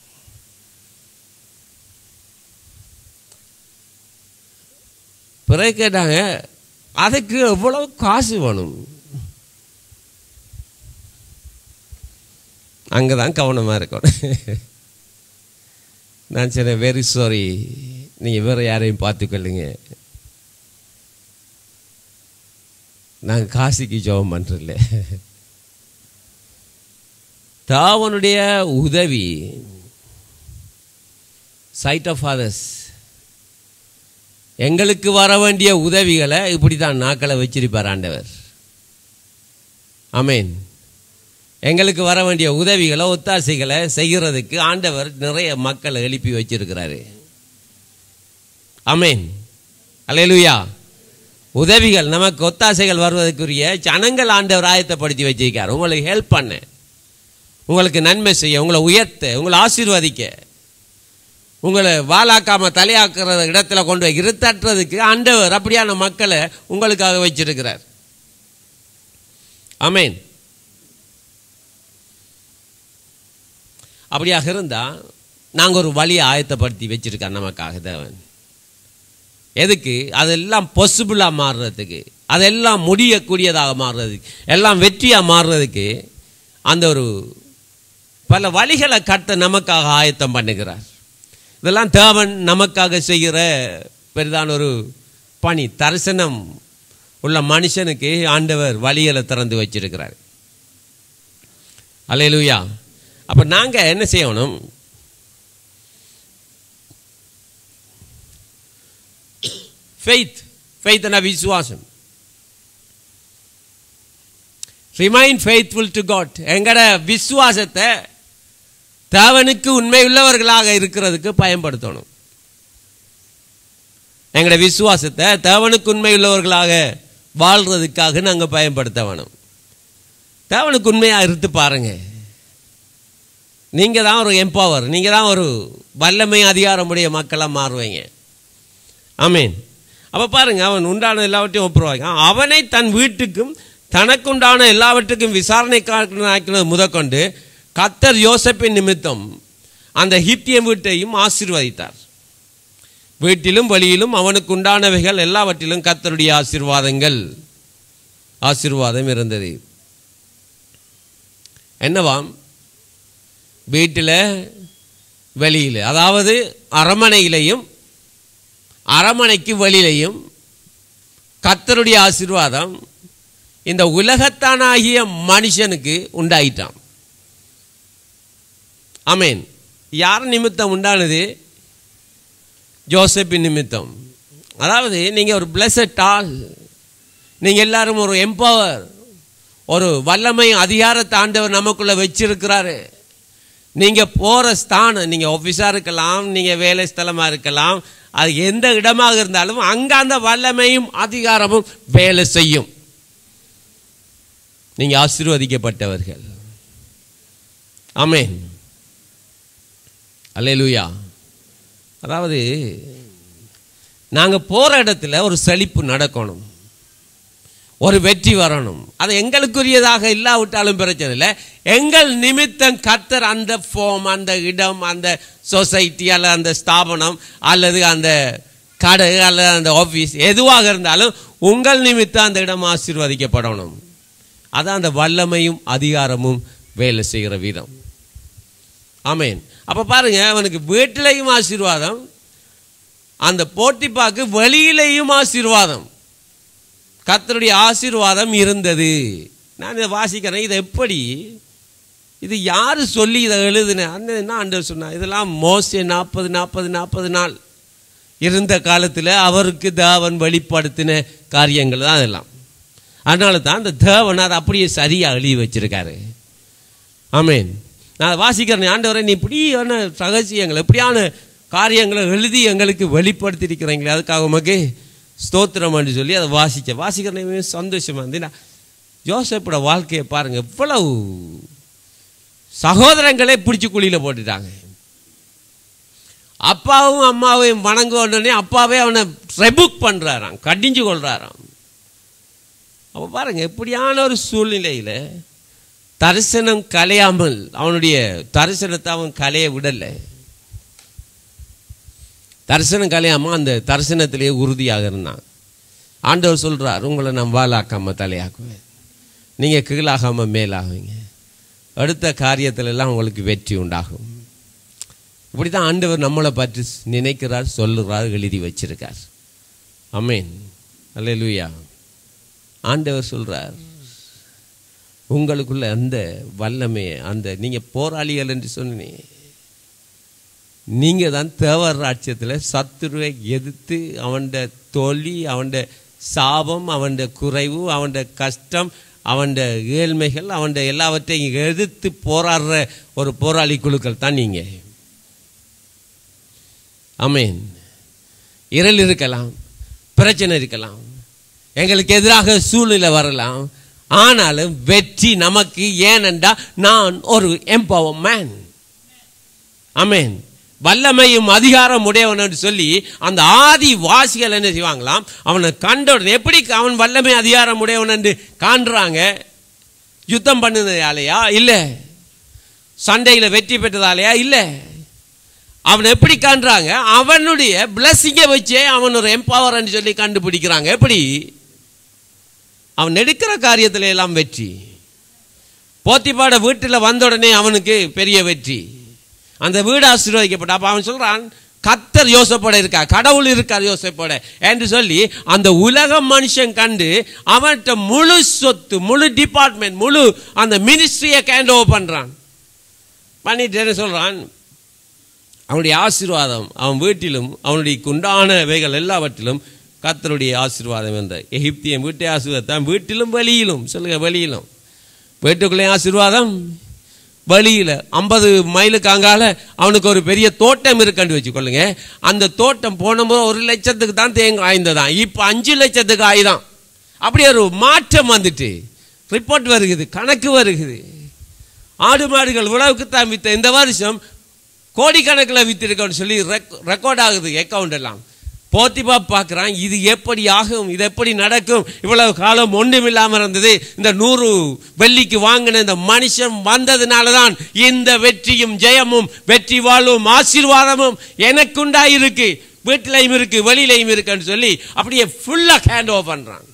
பிறகு கேட்டாங்க அதுக்கு எவ்வளவு காசு வேணும் அங்கே தான் கவனமாக இருக்கணும் நான் சரி வெரி சாரி நீங்கள் வேறு யாரையும் பார்த்துக்கொள்ளுங்க நாங்கள் காசிக்கு ஜெபம் பண்ணுறதில்ல தாவனுடைய உதவி சைட் ஆஃப் ஃபாதர்ஸ் எங்களுக்கு வர வேண்டிய உதவிகளை இப்படி தான் நாக்களை வச்சிருப்பார் ஆண்டவர் அமேன் எங்களுக்கு வர வேண்டிய உதவிகளை ஒத்தாசைகளை செய்கிறதுக்கு ஆண்டவர் நிறைய மக்களை எழுப்பி வச்சிருக்கிறாரு அமேன் அலையலுயா உதவிகள் நமக்கு ஒத்தாசைகள் வருவதற்குரிய ஜனங்கள் ஆண்டவர் ஆயத்தப்படுத்தி வச்சிருக்கார் உங்களுக்கு ஹெல்ப் பண்ண உங்களுக்கு நன்மை செய்ய உங்களை உயர்த்த உங்களை ஆசீர்வதிக்க உங்களை வாலாக்காம தலையாக்குற இடத்துல கொண்டு போய் இருத்தட்டுறதுக்கு ஆண்டவர் அப்படியான மக்களை உங்களுக்காக வச்சிருக்கிறார் அமேன் அப்படியாக இருந்தால் நாங்கள் ஒரு வழியை ஆயத்தப்படுத்தி வச்சிருக்கோம் நமக்காக தேவன் எதுக்கு அதெல்லாம் பாசிபிளாக மாறுறதுக்கு அதெல்லாம் முடியக்கூடியதாக மாறுறதுக்கு எல்லாம் வெற்றியாக மாறுறதுக்கு அந்த ஒரு பல வழிகளை கட்ட நமக்காக ஆயத்தம் பண்ணுகிறார் இதெல்லாம் தேவன் நமக்காக செய்கிற பெரிதான ஒரு பணி தரிசனம் உள்ள மனுஷனுக்கு ஆண்டவர் வழிகளை திறந்து வச்சிருக்கிறார் அல்லேலூயா அப்ப நாங்க என்ன செய்யணும் ஃபெய்த் ஃபெய்த்னா விசுவாசம் ரிமைன் ஃபெய்த்ஃபுல் டு காட் எங்கட விசுவாசத்தை தேவனுக்கு உண்மை உள்ளவர்களாக இருக்கிறதுக்கு பயன்படுத்தணும் எங்கட விசுவாசத்தை தேவனுக்கு உண்மை உள்ளவர்களாக வாழ்றதுக்காக நாங்கள் பயன்படுத்த வேணும் தேவனுக்கு உண்மையாக இருந்து பாருங்க நீங்கள் தான் ஒரு எம்பவர் நீங்கள் தான் ஒரு வல்லமை அதிகாரமுடைய மக்களாக மாறுவீங்க ஆமீன் அப்போ பாருங்க அவன் உண்டான எல்லாவற்றையும் ஒப்புருவாங்க அவனை தன் வீட்டுக்கும் தனக்குண்டான எல்லாவற்றுக்கும் விசாரணைக்காரனாக்கினது முதற்கொண்டு கத்தர் யோசப்பின் நிமித்தம் அந்த ஹிப்தியம் வீட்டையும் ஆசீர்வதித்தார் வீட்டிலும் வழியிலும் அவனுக்கு உண்டானவைகள் எல்லாவற்றிலும் கத்தருடைய ஆசீர்வாதங்கள் ஆசீர்வாதம் இருந்தது என்னவாம் வீட்டில் வெளியில் அதாவது அரமனையிலையும் அரமனைக்கு வெளியிலையும் கத்தருடைய ஆசீர்வாதம் இந்த உலகத்தானாகிய மனுஷனுக்கு உண்டாயிட்டான் ஆமேன் யார் நிமித்தம் உண்டானது ஜோசப்பின் நிமித்தம் அதாவது நீங்கள் ஒரு பிளஸட் ஆள் நீங்கள் எல்லாரும் ஒரு எம்பவர் ஒரு வல்லமை அதிகாரத்தை ஆண்டவர் நமக்குள்ள வச்சிருக்கிறாரு நீங்கள் போகிற ஸ்தானம் நீங்கள் ஆஃபீஸாக இருக்கலாம் நீங்கள் வேலை ஸ்தலமாக இருக்கலாம் அது எந்த இடமாக இருந்தாலும் அங்கே அந்த வல்லமையும் அதிகாரமும் வேலை செய்யும் நீங்கள் ஆசீர்வதிக்கப்பட்டவர்கள் ஆமேன் அல்லேலூயா அதாவது நாங்கள் போகிற இடத்துல ஒரு செழிப்பு நடக்கணும் ஒரு வெற்றி வரணும் அது எங்களுக்குரியதாக இல்லாவிட்டாலும் பிரச்சனை இல்லை எங்கள் நிமித்தம் கத்தர் அந்த ஃபோம் அந்த இடம் அந்த சொசைட்டி அல்லது அந்த ஸ்தாபனம் அல்லது அந்த கடை அல்லது அந்த ஆஃபீஸ் எதுவாக இருந்தாலும் உங்கள் நிமித்தம் அந்த இடம் ஆசீர்வதிக்கப்படணும் அதான் அந்த வல்லமையும் அதிகாரமும் வேலை செய்கிற விதம் ஆமேன் அப்போ பாருங்க அவனுக்கு வீட்டிலையும் ஆசீர்வாதம் அந்த போட்டிப்பாக்கு வெளியிலையும் ஆசீர்வாதம் கத்தருடைய ஆசீர்வாதம் இருந்தது நான் இதை வாசிக்கிறேன் இதை எப்படி இது யார் சொல்லி இதை எழுதுன அந்த என்ன ஆண்டவர் சொன்னா இதெல்லாம் மோசே நாற்பது நாற்பது நாற்பது நாள் இருந்த காலத்தில் அவருக்கு தேவன் வெளிப்படுத்தின காரியங்கள் தான் அதெல்லாம் அதனால தான் அந்த தேவன் அதை அப்படியே சரியாக எழுதி வச்சிருக்காரு ஆமேன் நான் வாசிக்கிறேன் ஆண்டவரை நீ இப்படியான ரகசியங்கள் எப்படியான காரியங்களை எழுதி எங்களுக்கு வெளிப்படுத்தியிருக்கிறீங்களே அதுக்காக உமக்கு ஸ்தோத்திரம் என்று சொல்லி அதை வாசிக்க வாசிக்கிறேன் சந்தோஷமா இருந்து ஜோசப்போட வாழ்க்கையை பாருங்க எவ்வளவு சகோதரங்களே பிடிச்சி குழியில் போட்டுட்டாங்க அப்பாவும் அம்மாவையும் வணங்க உடனே அப்பாவே அவனை ரெபுக் பண்ணுறாராம் கடிஞ்சு கொள்றாராம் அப்போ பாருங்க எப்படியான ஒரு சூழ்நிலையில் தரிசனம் கலையாமல் அவனுடைய தரிசனத்தை அவன் கலைய விடலை தரிசனம் கலையாமல் அந்த தரிசனத்திலேயே உறுதியாக இருந்தான் ஆண்டவர் சொல்கிறார் உங்களை நான் வாலாக்காமல் தலையாக்குவேன் நீங்கள் கீழாகாமல் மேலாகுவீங்க அடுத்த காரியத்துல எல்லாம் உங்களுக்கு வெற்றி உண்டாகும் இப்படி தான் ஆண்டவர் நம்மளை பற்றி நினைக்கிறார் சொல்லுகிறார் எழுதி வச்சிருக்கார் அமேன் அல்லேலூயா ஆண்டவர் சொல்கிறார் உங்களுக்குள்ள அந்த வல்லமை அந்த நீங்கள் போராளிகள் என்று சொன்னீங்க நீங்கள் தான் தேவர் ராட்சியத்தில் சத்துருவை எதிர்த்து அவன்ட தோல்வி அவன்ட சாபம் அவன்ட குறைவு அவன்ட கஷ்டம் அவன்ட ஏழ்மைகள் அவன்ட எல்லாவற்றையும் எதிர்த்து போராடுற ஒரு போராளி குழுக்கள் தான் நீங்கள் அமேன் இருள் இருக்கலாம் பிரச்சனை இருக்கலாம் எங்களுக்கு எதிராக சூழ்நிலை வரலாம் ஆனாலும் வெற்றி நமக்கு ஏனென்றா நான் ஒரு எம்பவர் மேன் அமேன் வல்லமையும் அதிகாரம் உடையவன் என்று சொல்லி அந்த ஆதி வாசிகள் என்ன செய்வாங்களாம் அவனை கண்ட உடனே எப்படி அவன் வல்லமை அதிகாரம் உடையவன் என்று காண்றாங்க யுத்தம் பண்ணதாலையா இல்லை சண்டையில் வெற்றி பெற்றதாலையா இல்லை அவன் எப்படி காண்றாங்க அவனுடைய பிளஸ்ஸிங்கை வச்சே அவன் ஒரு எம்பவர் சொல்லி கண்டுபிடிக்கிறாங்க எப்படி அவன் எடுக்கிற காரியத்தில் எல்லாம் வெற்றி போத்திப்பாட வீட்டில் வந்த உடனே அவனுக்கு பெரிய வெற்றி அந்த வீடு ஆசீர்வதிக்கப்பட்ட அப்போ அவன் சொல்கிறான் கத்தர் யோசப்பட இருக்கா கடவுள் இருக்கார் யோசப்பட என்று சொல்லி அந்த உலக மனுஷன் கண்டு அவன்கிட்ட முழு சொத்து முழு டிபார்ட்மெண்ட் முழு அந்த மினிஸ்ட்ரியை கேண்ட் ஓவர் பண்றான் பண்ணிட்டு என்ன சொல்றான் அவனுடைய ஆசீர்வாதம் அவன் வீட்டிலும் அவனுடைய குண்டானவைகள் எல்லாவற்றிலும் கத்தருடைய ஆசீர்வாதம் என்ற எகிப்தியன் வீட்டை ஆசீர்வாதம் வீட்டிலும் வெளியிலும் சொல்லுங்க வெளியிலும் வீட்டுக்குள்ளே ஆசீர்வாதம் வெளியில் ஐம்பது மைலுக்கு அங்கால அவனுக்கு ஒரு பெரிய தோட்டம் இருக்குன்னு வச்சுக்கொள்ளுங்க அந்த தோட்டம் போன முறை ஒரு லட்சத்துக்கு தான் தேங்காய் ஆய்ந்ததான் இப்போ அஞ்சு லட்சத்துக்கு ஆயுதான் அப்படி ஒரு மாற்றம் வந்துட்டு ரிப்போர்ட் வருகுது கணக்கு வருகுது ஆடு மாடுகள் உழவுக்கு தான் வித்த இந்த வருஷம் கோடிக்கணக்கில் வித்திருக்கோன்னு சொல்லி ரெக்கார்ட் ஆகுது அக்கவுண்ட் எல்லாம் போத்திபா பார்க்குறான் இது எப்படி ஆகும் இது எப்படி நடக்கும் இவ்வளவு காலம் ஒன்றும் இல்லாமல் இருந்தது இந்த நூறு வெள்ளிக்கு வாங்கின இந்த மனுஷன் வந்ததுனால தான் இந்த வெற்றியும் ஜெயமும் வெற்றி வாழ்வும் ஆசீர்வாதமும் எனக்குண்டாயிருக்கு வீட்டிலையும் இருக்கு வெளியிலையும் இருக்குன்னு சொல்லி அப்படியே ஃபுல்லாக ஹேண்ட் ஓவர் பண்ணுறான்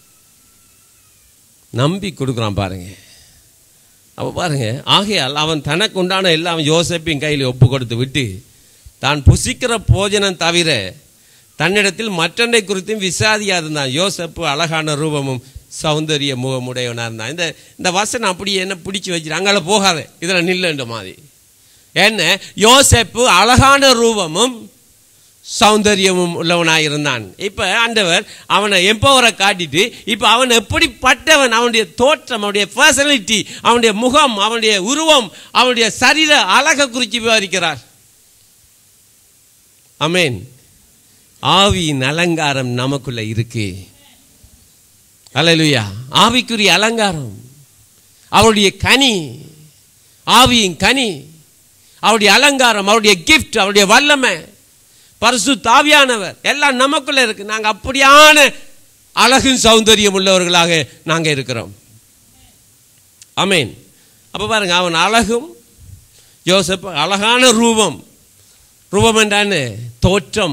நம்பி கொடுக்குறான் பாருங்க அப்போ பாருங்க ஆகையால் அவன் தனக்கு உண்டான எல்லாம் யோசப்பின் கையில் ஒப்பு கொடுத்து விட்டு தான் புசிக்கிற போஜனம் தவிர தன்னிடத்தில் மற்றொன்றை குறித்தும் விசாதியா இருந்தான் யோசப்பு அழகான ரூபமும் சௌந்தரிய முகமுடையவனா இருந்தான் இந்த இந்த வசனம் அப்படி என்ன பிடிச்சி வச்சிரு அங்கே போகாத இதில் நில்லுன்ற மாதிரி என்ன யோசப்பு அழகான ரூபமும் சௌந்தரியமும் உள்ளவனாக இருந்தான் இப்போ ஆண்டவர் அவனை எம்பவரை காட்டிட்டு இப்போ அவன் எப்படிப்பட்டவன் அவனுடைய தோற்றம் அவனுடைய பர்சனாலிட்டி அவனுடைய முகம் அவனுடைய உருவம் அவனுடைய சரீர அழகை குறித்து விவரிக்கிறார் அமேன் ஆவியின் அலங்காரம் நமக்குள்ள இருக்கு அல்லேலூயா ஆவிக்குரிய அலங்காரம் அவருடைய கனி ஆவியின் கனி அவருடைய அலங்காரம் அவருடைய கிஃப்ட் அவருடைய வல்லமை பரிசு தாவியானவர் எல்லாம் நமக்குள்ள இருக்கு நாங்க அப்படியான அழகும் சௌந்தரியம் உள்ளவர்களாக நாங்க இருக்கிறோம் அமேன் அப்ப பாருங்க அவன் அழகும் யோசப் அழகான ரூபம் ரூபம் என்றான்னு தோற்றம்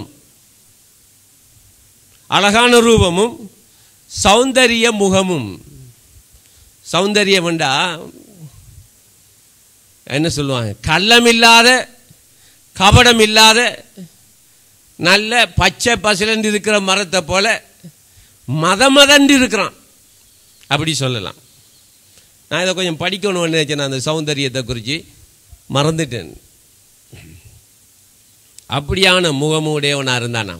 அழகான ரூபமும் சௌந்தரிய முகமும் சௌந்தரியம் என்றா என்ன சொல்லுவாங்க கள்ளம் இல்லாத கபடம் இல்லாத நல்ல பச்சை பசிலண்டு இருக்கிற மரத்தை போல மதமதண்டு இருக்கிறான் அப்படி சொல்லலாம் நான் இதை கொஞ்சம் படிக்கணும்னு நினைச்சேன் அந்த சௌந்தரியத்தை குறித்து மறந்துட்டேன் அப்படியான முகமுடையவனாக இருந்தானா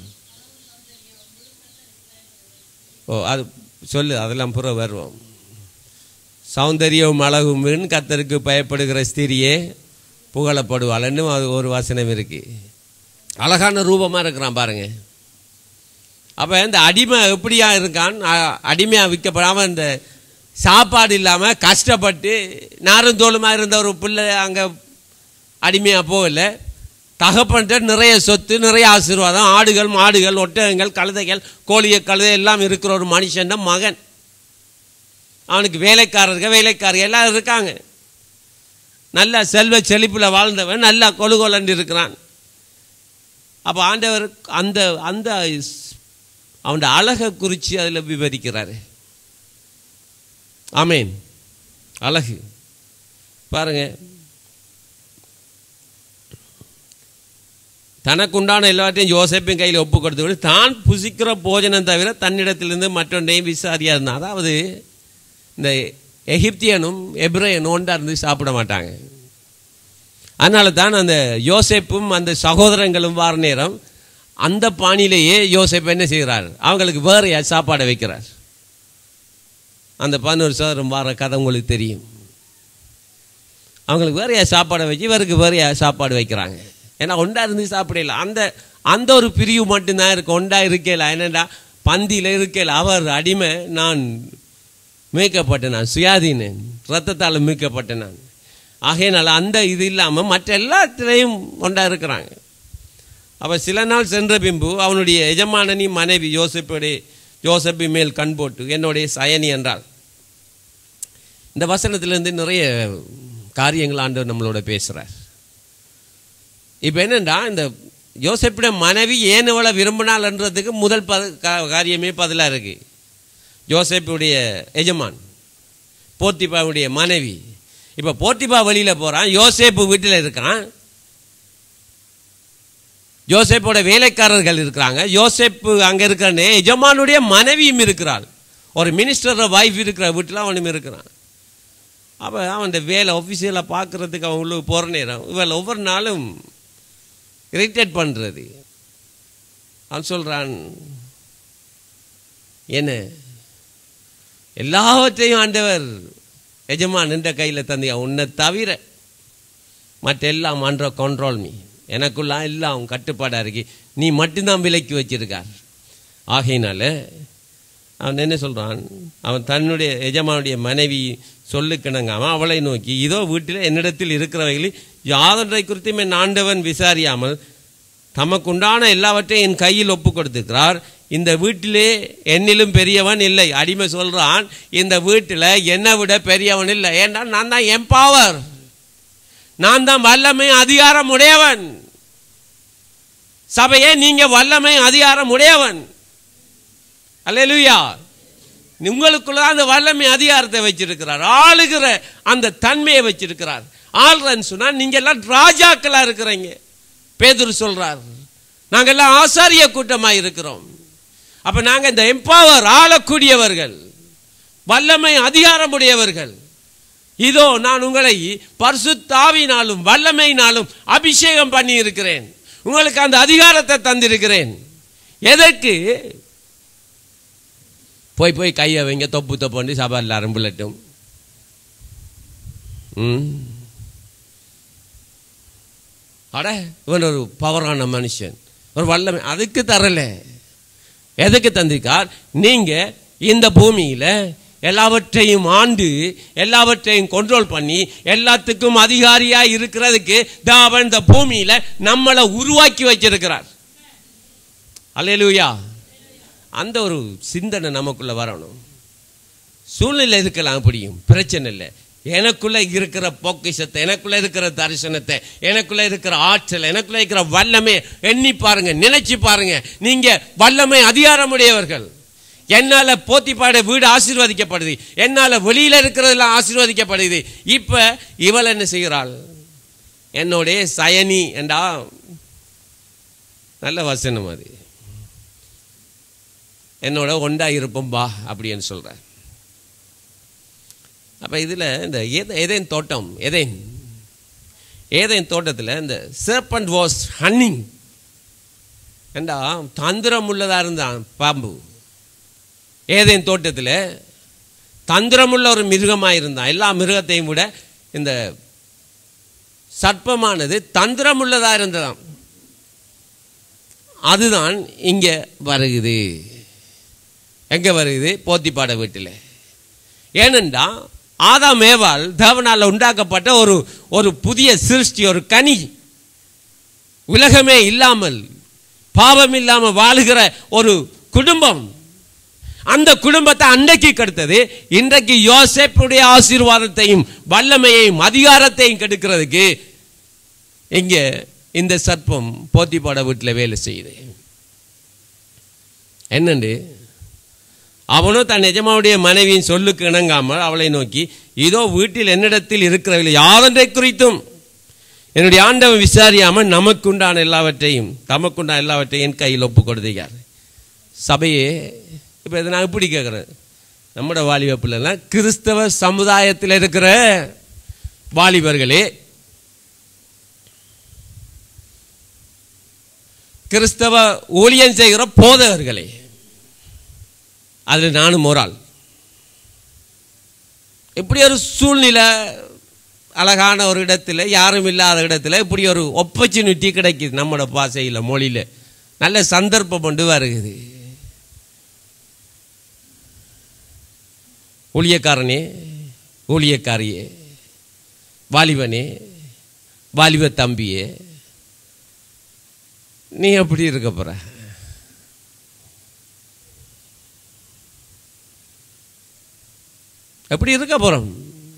ஓ அது சொல்லு அதெல்லாம் புற வருவோம் சௌந்தரியம் அழகும் கத்தருக்கு பயப்படுகிற ஸ்திரியே புகழப்படுவாள்னு அது ஒரு வசனம் இருக்கு அழகான ரூபமாக இருக்கிறான் பாருங்க அப்போ இந்த அடிமை எப்படியா இருக்கான் அடிமையாக விற்கப்படாமல் இந்த சாப்பாடு இல்லாமல் கஷ்டப்பட்டு நாரும் தோளுமாக இருந்த ஒரு பிள்ளை அங்கே அடிமையாக போகல தகப்பன்ட்ட நிறைய சொத்து நிறைய ஆசீர்வாதம் ஆடுகள் மாடுகள் ஒட்டகங்கள் கழுதைகள் கோழிய கழுதை எல்லாம் இருக்கிற ஒரு மனுஷன் மகன் அவனுக்கு வேலைக்காரர்கள் வேலைக்காரர்கள் எல்லாம் இருக்காங்க நல்ல செல்வ செழிப்பில் வாழ்ந்தவன் நல்லா கொழுகொலண்டு இருக்கிறான் அப்போ ஆண்டவர் அந்த அந்த அவனுடைய அழகை குறித்து அதில் விவரிக்கிறாரு ஆமேன் அழகு பாருங்க தனக்குண்டான எல்லாத்தையும் யோசப்பின் கையில் ஒப்பு கொடுத்து விட்டு தான் புசிக்கிற போஜனம் தவிர தன்னிடத்திலிருந்து மற்றொன்றையும் விசாரியா இருந்தான் அதாவது இந்த எகிப்தியனும் எப்ரேயனும் ஒன்றா இருந்து சாப்பிட மாட்டாங்க அதனால தான் அந்த யோசேப்பும் அந்த சகோதரங்களும் வார நேரம் அந்த பாணியிலேயே யோசேப் என்ன செய்கிறார் அவங்களுக்கு வேறையா சாப்பாடை வைக்கிறார் அந்த பதினோரு சோதரம் வார கதை உங்களுக்கு தெரியும் அவங்களுக்கு வேறையா சாப்பாடை வச்சு இவருக்கு வேறையா சாப்பாடு வைக்கிறாங்க ஏன்னா ஒண்டா இருந்து சாப்பிடல அந்த அந்த ஒரு பிரிவு மட்டும்தான் இருக்கு ஒண்டா இருக்கல என்னடா பந்தியில் இருக்கல அவர் அடிமை நான் மீட்கப்பட்ட நான் சுயாதீனன் ரத்தத்தால் மீட்கப்பட்ட நான் ஆகையினால அந்த இது இல்லாமல் மற்ற எல்லாத்திலையும் ஒன்றா இருக்கிறாங்க அப்போ சில நாள் சென்ற பின்பு அவனுடைய எஜமானனி மனைவி யோசிப்புடைய யோசப்பி மேல் கண் போட்டு என்னுடைய சயனி என்றால் இந்த வசனத்திலேருந்து நிறைய காரியங்கள் ஆண்டவர் நம்மளோட பேசுகிறார் இப்போ என்னென்னா இந்த யோசப்பிட மனைவி ஏன் இவளை விரும்பினாள்ன்றதுக்கு முதல் பத காரியமே பதிலாக இருக்கு யோசப்புடைய எஜமான் போத்திபாவுடைய மனைவி இப்போ போத்திபா வழியில் போகிறான் யோசேப்பு வீட்டில் இருக்கான் யோசேப்போட வேலைக்காரர்கள் இருக்கிறாங்க யோசேப்பு அங்கே இருக்கிறனே எஜமானுடைய மனைவியும் இருக்கிறாள் ஒரு மினிஸ்டரோட வைஃப் இருக்கிற வீட்டில் அவனும் இருக்கிறான் அப்போ அவன் வேலை ஒஃபிஷியலாக பார்க்குறதுக்கு அவன் உள்ள போகிற நேரம் இவள் ஒவ்வொரு நாளும் இரிட்டேட் பண்ணுறது அவன் சொல்கிறான் என்ன எல்லாவற்றையும் ஆண்டவர் எஜமான் என்ற கையில் தந்தையா உன்னை தவிர மற்ற எல்லாம் அன்ற கண்ட்ரோல் மீ எனக்குள்ள எல்லாம் கட்டுப்பாடாக இருக்கு நீ மட்டும்தான் விலைக்கு வச்சிருக்கார் ஆகையினால அவன் என்ன சொல்கிறான் அவன் தன்னுடைய எஜமானுடைய மனைவி சொல்லுக்கிணங்காம அவளை நோக்கி இதோ வீட்டில் என்னிடத்தில் இருக்கிறவைகளில் யாதொன்றை குறித்தும் என் ஆண்டவன் விசாரியாமல் தமக்குண்டான எல்லாவற்றையும் என் கையில் ஒப்பு கொடுத்திருக்கிறார் இந்த வீட்டிலே என்னிலும் பெரியவன் இல்லை அடிமை சொல்றான் இந்த வீட்டில் என்னை விட பெரியவன் இல்லை ஏன்னா நான் தான் எம்பவர் நான் தான் வல்லமை அதிகாரம் உடையவன் சபையே நீங்க வல்லமை அதிகாரம் உடையவன் அல்லேலூயா உங்களுக்குள்ள அந்த வல்லமை அதிகாரத்தை வச்சிருக்கிறார் ஆளுகிற அந்த தன்மையை வச்சிருக்கிறார் ஆள்றன்னு சொன்னா நீங்க எல்லாம் ராஜாக்களா இருக்கிறீங்க பேதுரு சொல்றார் நாங்க எல்லாம் ஆசாரிய கூட்டமா இருக்கிறோம் அப்ப நாங்க இந்த எம்பவர் ஆளக்கூடியவர்கள் வல்லமை அதிகாரமுடையவர்கள் இதோ நான் உங்களை பரிசுத்தாவினாலும் வல்லமையினாலும் அபிஷேகம் பண்ணி இருக்கிறேன் உங்களுக்கு அந்த அதிகாரத்தை தந்திருக்கிறேன் எதற்கு போய் போய் கையை வைங்க தொப்பு தொப்பு சபை எல்லாரும் புள்ளட்டும் ம் அட இவன் ஒரு பவரான மனுஷன் ஒரு வல்லமை அதுக்கு தரல எதுக்கு தந்திருக்கார் நீங்க இந்த பூமியில எல்லாவற்றையும் ஆண்டு எல்லாவற்றையும் கண்ட்ரோல் பண்ணி எல்லாத்துக்கும் அதிகாரியா இருக்கிறதுக்கு அவன் இந்த பூமியில நம்மளை உருவாக்கி வச்சிருக்கிறார் அல்லேலூயா அந்த ஒரு சிந்தனை நமக்குள்ள வரணும் சூழ்நிலை இருக்கலாம் அப்படியும் பிரச்சனை இல்லை எனக்குள்ள இருக்கிற பொக்கிஷத்தை எனக்குள்ள இருக்கிற தரிசனத்தை எனக்குள்ள இருக்கிற ஆற்றல் எனக்குள்ள இருக்கிற வல்லமை எண்ணி பாருங்க நினைச்சு பாருங்க நீங்க வல்லமை அதிகாரமுடையவர்கள் என்னால போத்திப்பாட வீடு ஆசீர்வதிக்கப்படுது என்னால வெளியில இருக்கிறதெல்லாம் ஆசீர்வதிக்கப்படுது இப்ப இவள் என்ன செய்கிறாள் என்னுடைய சயனி என்றா நல்ல வசனம் அது என்னோட ஒண்டா இருப்போம் பா அப்படின்னு சொல்றார் அப்ப இதுல இந்த ஏதேன் தோட்டம் ஏதேன் ஏதேன் தோட்டத்தில் இந்த serpent வாஸ் ஹன்னிங் ஏண்டா தந்திரம் உள்ளதா இருந்தான் பாம்பு ஏதேன் தோட்டத்தில் தந்திரமுள்ள ஒரு மிருகமாக இருந்தான் எல்லா மிருகத்தையும் விட இந்த சர்ப்பமானது தந்திரமுள்ளதா இருந்ததாம் அதுதான் இங்க வருகுது எங்க வருகுது போத்திப்பாட வீட்டில் ஏனென்றா ஆதாம் ஏவாள் தேவனால் உண்டாக்கப்பட்ட ஒரு ஒரு புதிய சிருஷ்டி ஒரு கனி உலகமே இல்லாமல் பாவம் இல்லாமல் வாழுகிற ஒரு குடும்பம் அந்த குடும்பத்தை அன்றைக்கு கெடுத்தது இன்றைக்கு யோசேப்புடைய ஆசீர்வாதத்தையும் வல்லமையையும் அதிகாரத்தையும் கெடுக்கிறதுக்கு இங்க இந்த சர்ப்பம் போத்திப்பாட வீட்டில் வேலை செய்யுது என்னண்டு அவனும் தன் எஜமாவுடைய மனைவியின் சொல்லுக்கு இணங்காமல் அவளை நோக்கி இதோ வீட்டில் என்னிடத்தில் இருக்கிறவில்லை யாதொன்றை குறித்தும் என்னுடைய ஆண்டவன் விசாரியாமல் நமக்குண்டான எல்லாவற்றையும் தமக்குண்டான எல்லாவற்றையும் என் கையில் ஒப்பு கொடுத்தார் சபையே இப்போ இதை நான் இப்படி கேட்குறேன் நம்மட வாலிப பிள்ளைலாம் கிறிஸ்தவ சமுதாயத்தில் இருக்கிற வாலிபர்களே கிறிஸ்தவ ஊழியம் செய்கிற போதகர்களே அதில் நானும் ஒரு ஆள் இப்படி ஒரு சூழ்நிலை அழகான ஒரு இடத்துல யாரும் இல்லாத இடத்துல இப்படி ஒரு ஒப்பர்ச்சுனிட்டி கிடைக்குது நம்மளோட பாசையில் மொழியில் நல்ல சந்தர்ப்பம் கொண்டு வருகுது ஊழியக்காரனே ஊழியக்காரியே வாலிபனே வாலிப தம்பியே நீ எப்படி இருக்க போற எப்படி இருக்க போறோம்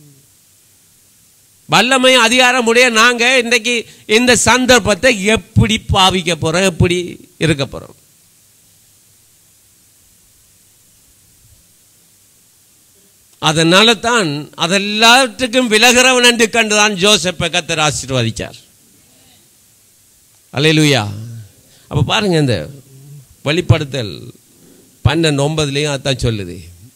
வல்லமை அதிகாரம் உடைய நாங்க இன்றைக்கு இந்த சந்தர்ப்பத்தை எப்படி பாவிக்க போறோம் எப்படி இருக்க போறோம் அதனால தான் அதெல்லாத்துக்கும் விலகிறவன் என்று கண்டுதான் ஜோசப்பை கத்தர் ஆசீர்வதிச்சார் அல்லேலூயா அப்போ பாருங்க இந்த வெளிப்படுத்தல் பன்னெண்டு ஒன்பதுலேயும் அதான் சொல்லுது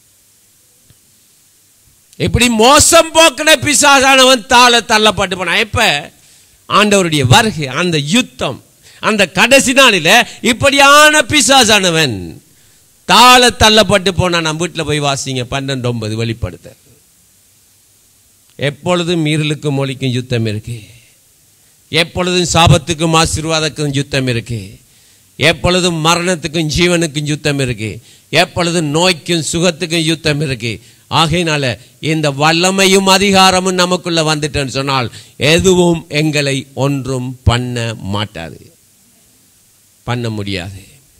இப்படி மோசம் போக்கின பிசாசானவன் தாழ தள்ளப்பட்டு போனான் எப்ப ஆண்டவருடைய வருகை அந்த யுத்தம் அந்த கடைசி நாளில் இப்படியான பிசாசானவன் தாழ தள்ளப்பட்டு போனான் நம்ம வீட்டில் போய் வாசிங்க பன்னெண்டு ஒன்பது வெளிப்படுத்த எப்பொழுதும் இருளுக்கும் மொழிக்கும் யுத்தம் இருக்கு எப்பொழுதும் சாபத்துக்கும் ஆசீர்வாதத்துக்கும் யுத்தம் இருக்கு எப்பொழுதும் மரணத்துக்கும் ஜீவனுக்கும் யுத்தம் இருக்கு எப்பொழுதும் நோய்க்கும் சுகத்துக்கும் யுத்தம் இருக்கு ஆகையினால இந்த வல்லமையும் அதிகாரமும் நமக்குள்ள வந்துட்டேன்னு சொன்னால் எதுவும் எங்களை ஒன்றும் பண்ண மாட்டாது பண்ண முடியாது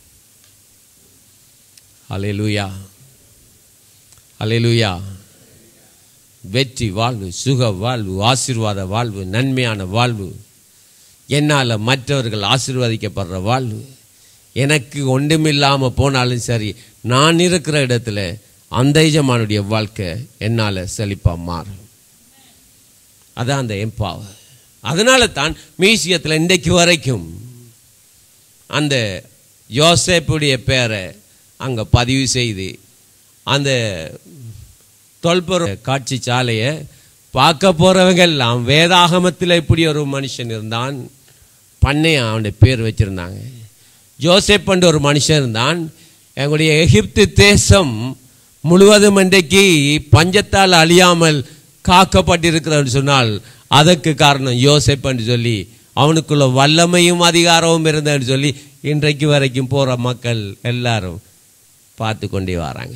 அலையலூயா அலையலூயா வெற்றி வாழ்வு சுக வாழ்வு ஆசீர்வாத வாழ்வு நன்மையான வாழ்வு என்னால் மற்றவர்கள் ஆசீர்வதிக்கப்படுற வாழ்வு எனக்கு ஒன்றுமில்லாமல் போனாலும் சரி நான் இருக்கிற இடத்துல அந்த எஜமானுடைய வாழ்க்கை என்னால் செழிப்பாக மாறும் அதான் அந்த எம்பாவர் அதனால தான் மியூசியத்தில் இன்றைக்கு வரைக்கும் அந்த யோசேப்புடைய பேரை அங்கே பதிவு செய்து அந்த தொல்பொரு காட்சி சாலையை பார்க்க போகிறவங்க எல்லாம் வேதாகமத்தில் இப்படி ஒரு மனுஷன் இருந்தான் பண்ணைய அவனுடைய பேர் வச்சுருந்தாங்க ஜோசேப் ஒரு மனுஷன் இருந்தான் எங்களுடைய எகிப்து தேசம் முழுவதும் இன்றைக்கு பஞ்சத்தால் அழியாமல் காக்கப்பட்டிருக்கிறன்னு சொன்னால் அதற்கு காரணம் யோசேப் என்று சொல்லி அவனுக்குள்ள வல்லமையும் அதிகாரமும் இருந்தன்னு சொல்லி இன்றைக்கு வரைக்கும் போகிற மக்கள் எல்லாரும் பார்த்து கொண்டே வராங்க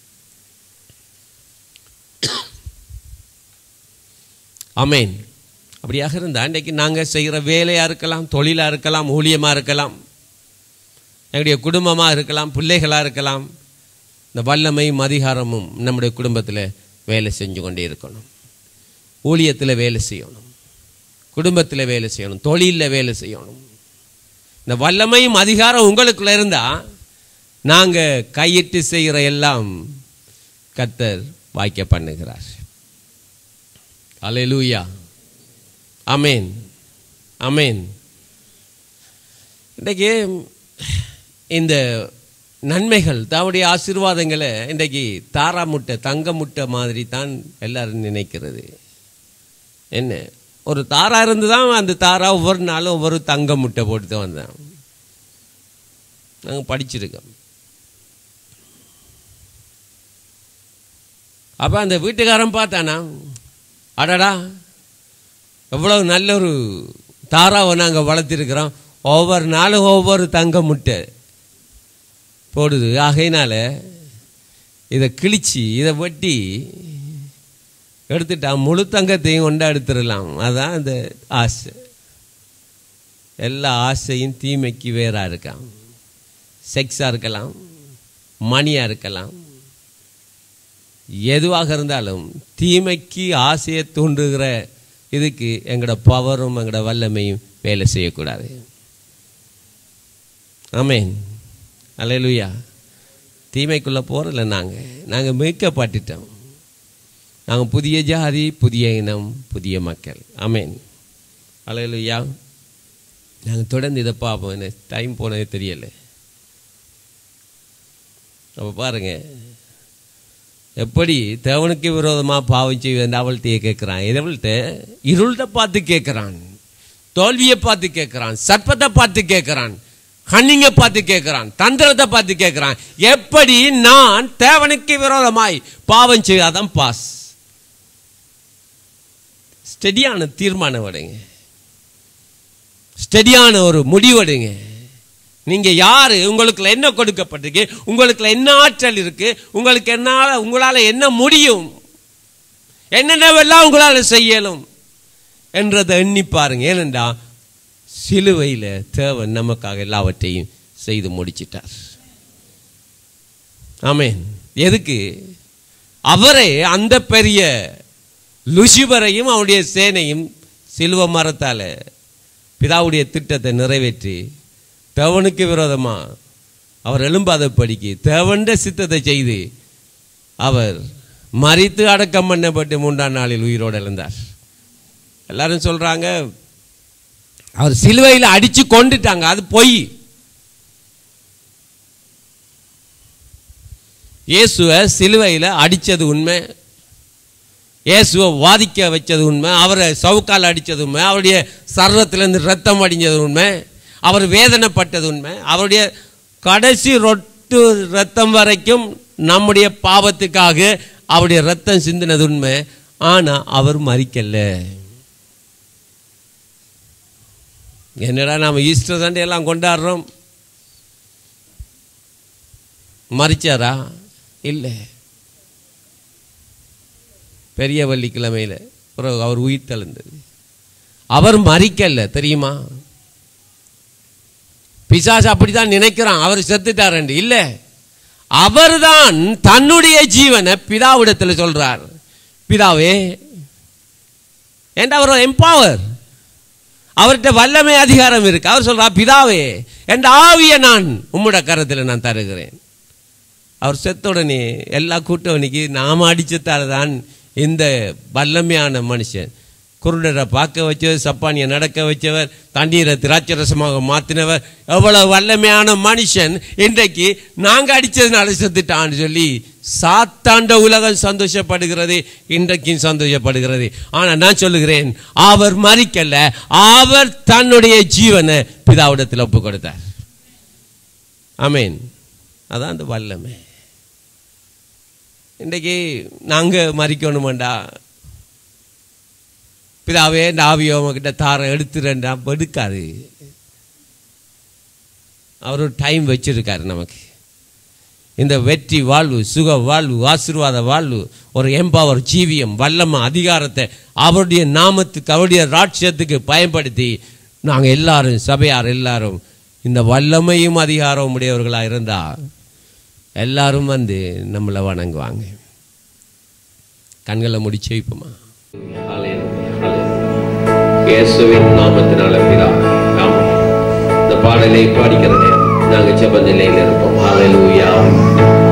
அமேன் அப்படியாக இருந்தால் இன்றைக்கு நாங்கள் செய்கிற வேலையாக இருக்கலாம் தொழிலாக இருக்கலாம் ஊழியமாக இருக்கலாம் எங்களுடைய குடும்பமாக இருக்கலாம் பிள்ளைகளாக இருக்கலாம் இந்த வல்லமையும் அதிகாரமும் நம்முடைய குடும்பத்தில் வேலை செஞ்சு கொண்டே இருக்கணும் ஊழியத்தில் வேலை செய்யணும் குடும்பத்தில் வேலை செய்யணும் தொழிலில் வேலை செய்யணும் இந்த வல்லமையும் அதிகாரம் உங்களுக்குள்ள இருந்தால் நாங்கள் கையிட்டு செய்கிற எல்லாம் கத்தர் வாய்க்க பண்ணுகிறார் அலையலூயா அமேன் அமேன் இன்றைக்கு இந்த நன்மைகள் தன்னுடைய ஆசீர்வாதங்களை இன்றைக்கு தாரா முட்டை தங்க முட்டை மாதிரி தான் எல்லாரும் நினைக்கிறது என்ன ஒரு தாரா இருந்து தான் அந்த தாரா ஒவ்வொரு நாளும் ஒவ்வொரு தங்க முட்டை போட்டு தான் வந்தேன் நாங்கள் படிச்சிருக்கோம் அப்போ அந்த வீட்டுக்காரன் பார்த்தானா அடடா எவ்வளவு நல்ல ஒரு தாராவை நாங்கள் வளர்த்திருக்கிறோம் ஒவ்வொரு நாளும் ஒவ்வொரு தங்க முட்டை போடுது ஆகையினால இதை கிழிச்சு இதை வெட்டி எடுத்துட்டா முழு தங்கத்தையும் கொண்டா எடுத்துடலாம் அதான் அந்த ஆசை எல்லா ஆசையும் தீமைக்கு வேறா இருக்கான் செக்ஸாக இருக்கலாம் மணியாக இருக்கலாம் எதுவாக இருந்தாலும் தீமைக்கு ஆசையை தூண்டுகிற இதுக்கு எங்களோட பவரும் எங்களோட வல்லமையும் வேலை செய்யக்கூடாது ஆமேன் அலையலுயா தீமைக்குள்ளே போகிறதில்ல நாங்கள் நாங்கள் மீட்கப்பட்டுட்டோம் நாங்கள் புதிய ஜாதி புதிய இனம் புதிய மக்கள் ஆமேன் அலையலுயா நாங்கள் தொடர்ந்து இதை பார்ப்போம் என்ன டைம் போனதே தெரியலை அப்போ பாருங்க எப்படி தேவனுக்கு விரோதமாக பாவம் செய்வது அவள்கிட்டயே கேட்குறான் எதவள்கிட்ட இருள்கிட்ட பார்த்து கேட்குறான் தோல்வியை பார்த்து கேட்குறான் சர்ப்பத்தை பார்த்து கேட்குறான் கண்ணிங்க பார்த்து கேட்குறான் தந்திரத்தை பார்த்து கேட்குறான் எப்படி நான் தேவனுக்கு விரோதமாய் பாவம் செய்யாதான் பாஸ் ஸ்டெடியான தீர்மானம் எடுங்க ஸ்டெடியான ஒரு முடிவெடுங்க நீங்க யாரு உங்களுக்கு என்ன கொடுக்கப்பட்டிருக்கு உங்களுக்கு என்ன ஆற்றல் இருக்கு உங்களுக்கு என்னால உங்களால என்ன முடியும் என்னென்னவெல்லாம் உங்களால செய்யலும் என்றதை எண்ணி பாருங்க ஏனென்றா சிலுவையில் தேவன் நமக்காக எல்லாவற்றையும் செய்து முடிச்சிட்டார் ஆமேன் எதுக்கு அவரே அந்த பெரிய லுசிபரையும் அவருடைய சேனையும் சிலுவ மரத்தால பிதாவுடைய திட்டத்தை நிறைவேற்றி தேவனுக்கு விரோதமா அவர் எழும்பாத படிக்கு தேவண்ட சித்தத்தை செய்து அவர் மறித்து அடக்கம் பண்ணப்பட்டு மூன்றாம் நாளில் உயிரோடு எழுந்தார் எல்லாரும் சொல்றாங்க அவர் சிலுவையில் அடிச்சு கொண்டுட்டாங்க அது பொய் இயேசுவை சிலுவையில் அடித்தது உண்மை இயேசுவை வாதிக்க வச்சது உண்மை அவரை சவுக்கால் அடித்தது உண்மை அவருடைய சர்வத்திலேருந்து ரத்தம் அடிஞ்சது உண்மை அவர் வேதனைப்பட்டது உண்மை அவருடைய கடைசி ரொட்டு ரத்தம் வரைக்கும் நம்முடைய பாவத்துக்காக அவருடைய ரத்தம் சிந்தினது உண்மை ஆனால் அவர் மறிக்கல என்னடா நாம் ஈஸ்டர் சண்டே எல்லாம் கொண்டாடுறோம் மறிச்சாரா இல்லை பெரிய வெள்ளிக்கிழமையில் பிறகு அவர் உயிர் தெழுந்தது அவர் மறிக்கல தெரியுமா பிசாசு அப்படிதான் நினைக்கிறான் அவர் செத்துட்டாரண்டு இல்லை அவர்தான் தன்னுடைய ஜீவனை பிதாவிடத்தில் சொல்றார் பிதாவே என்ற அவர் எம்பவர் அவர்கிட்ட வல்லமை அதிகாரம் இருக்கு அவர் சொல்றார் பிதாவே என்ற ஆவியை நான் உம்முடைய கரத்தில் நான் தருகிறேன் அவர் செத்த உடனே எல்லா கூட்டவனிக்கு நாம அடிச்சதால தான் இந்த வல்லமையான மனுஷன் குருடரை பார்க்க வச்சவர் சப்பானியை நடக்க வச்சவர் தண்ணீரை திராட்சை ரசமாக மாற்றினவர் எவ்வளவு வல்லமையான மனுஷன் இன்றைக்கு நாங்கள் அடித்ததுனால செத்துட்டான்னு சொல்லி சாத்தாண்ட உலகம் சந்தோஷப்படுகிறது இன்றைக்கும் சந்தோஷப்படுகிறது ஆனால் நான் சொல்லுகிறேன் அவர் மறிக்கல அவர் தன்னுடைய ஜீவனை பிதாவிடத்தில் ஒப்பு கொடுத்தார் ஆமேன் அதான் அந்த வல்லமை இன்றைக்கு நாங்கள் மறிக்கணுமாண்டா பிதாவே இந்த ஆவியை உங்ககிட்ட தார எடுத்துறேன்டா எடுக்காது அவர் ஒரு டைம் வச்சிருக்காரு நமக்கு இந்த வெற்றி வாழ்வு சுக வாழ்வு ஆசீர்வாத வாழ்வு ஒரு எம்பவர் ஜீவியம் வல்லம அதிகாரத்தை அவருடைய நாமத்துக்கு அவருடைய ராட்சியத்துக்கு பயன்படுத்தி நாங்கள் எல்லாரும் சபையார் எல்லாரும் இந்த வல்லமையும் அதிகாரம் உடையவர்களாக இருந்தால் எல்லாரும் வந்து நம்மளை வணங்குவாங்க கண்களை முடிச்சு வைப்போமா இயேசுவின் நாமத்தினால பிதா ஆமாம் இந்த பாடலை பாடிக்கிற நேரம் நாங்கள் ஜெப நிலையில் இருப்போம் ஹalleluya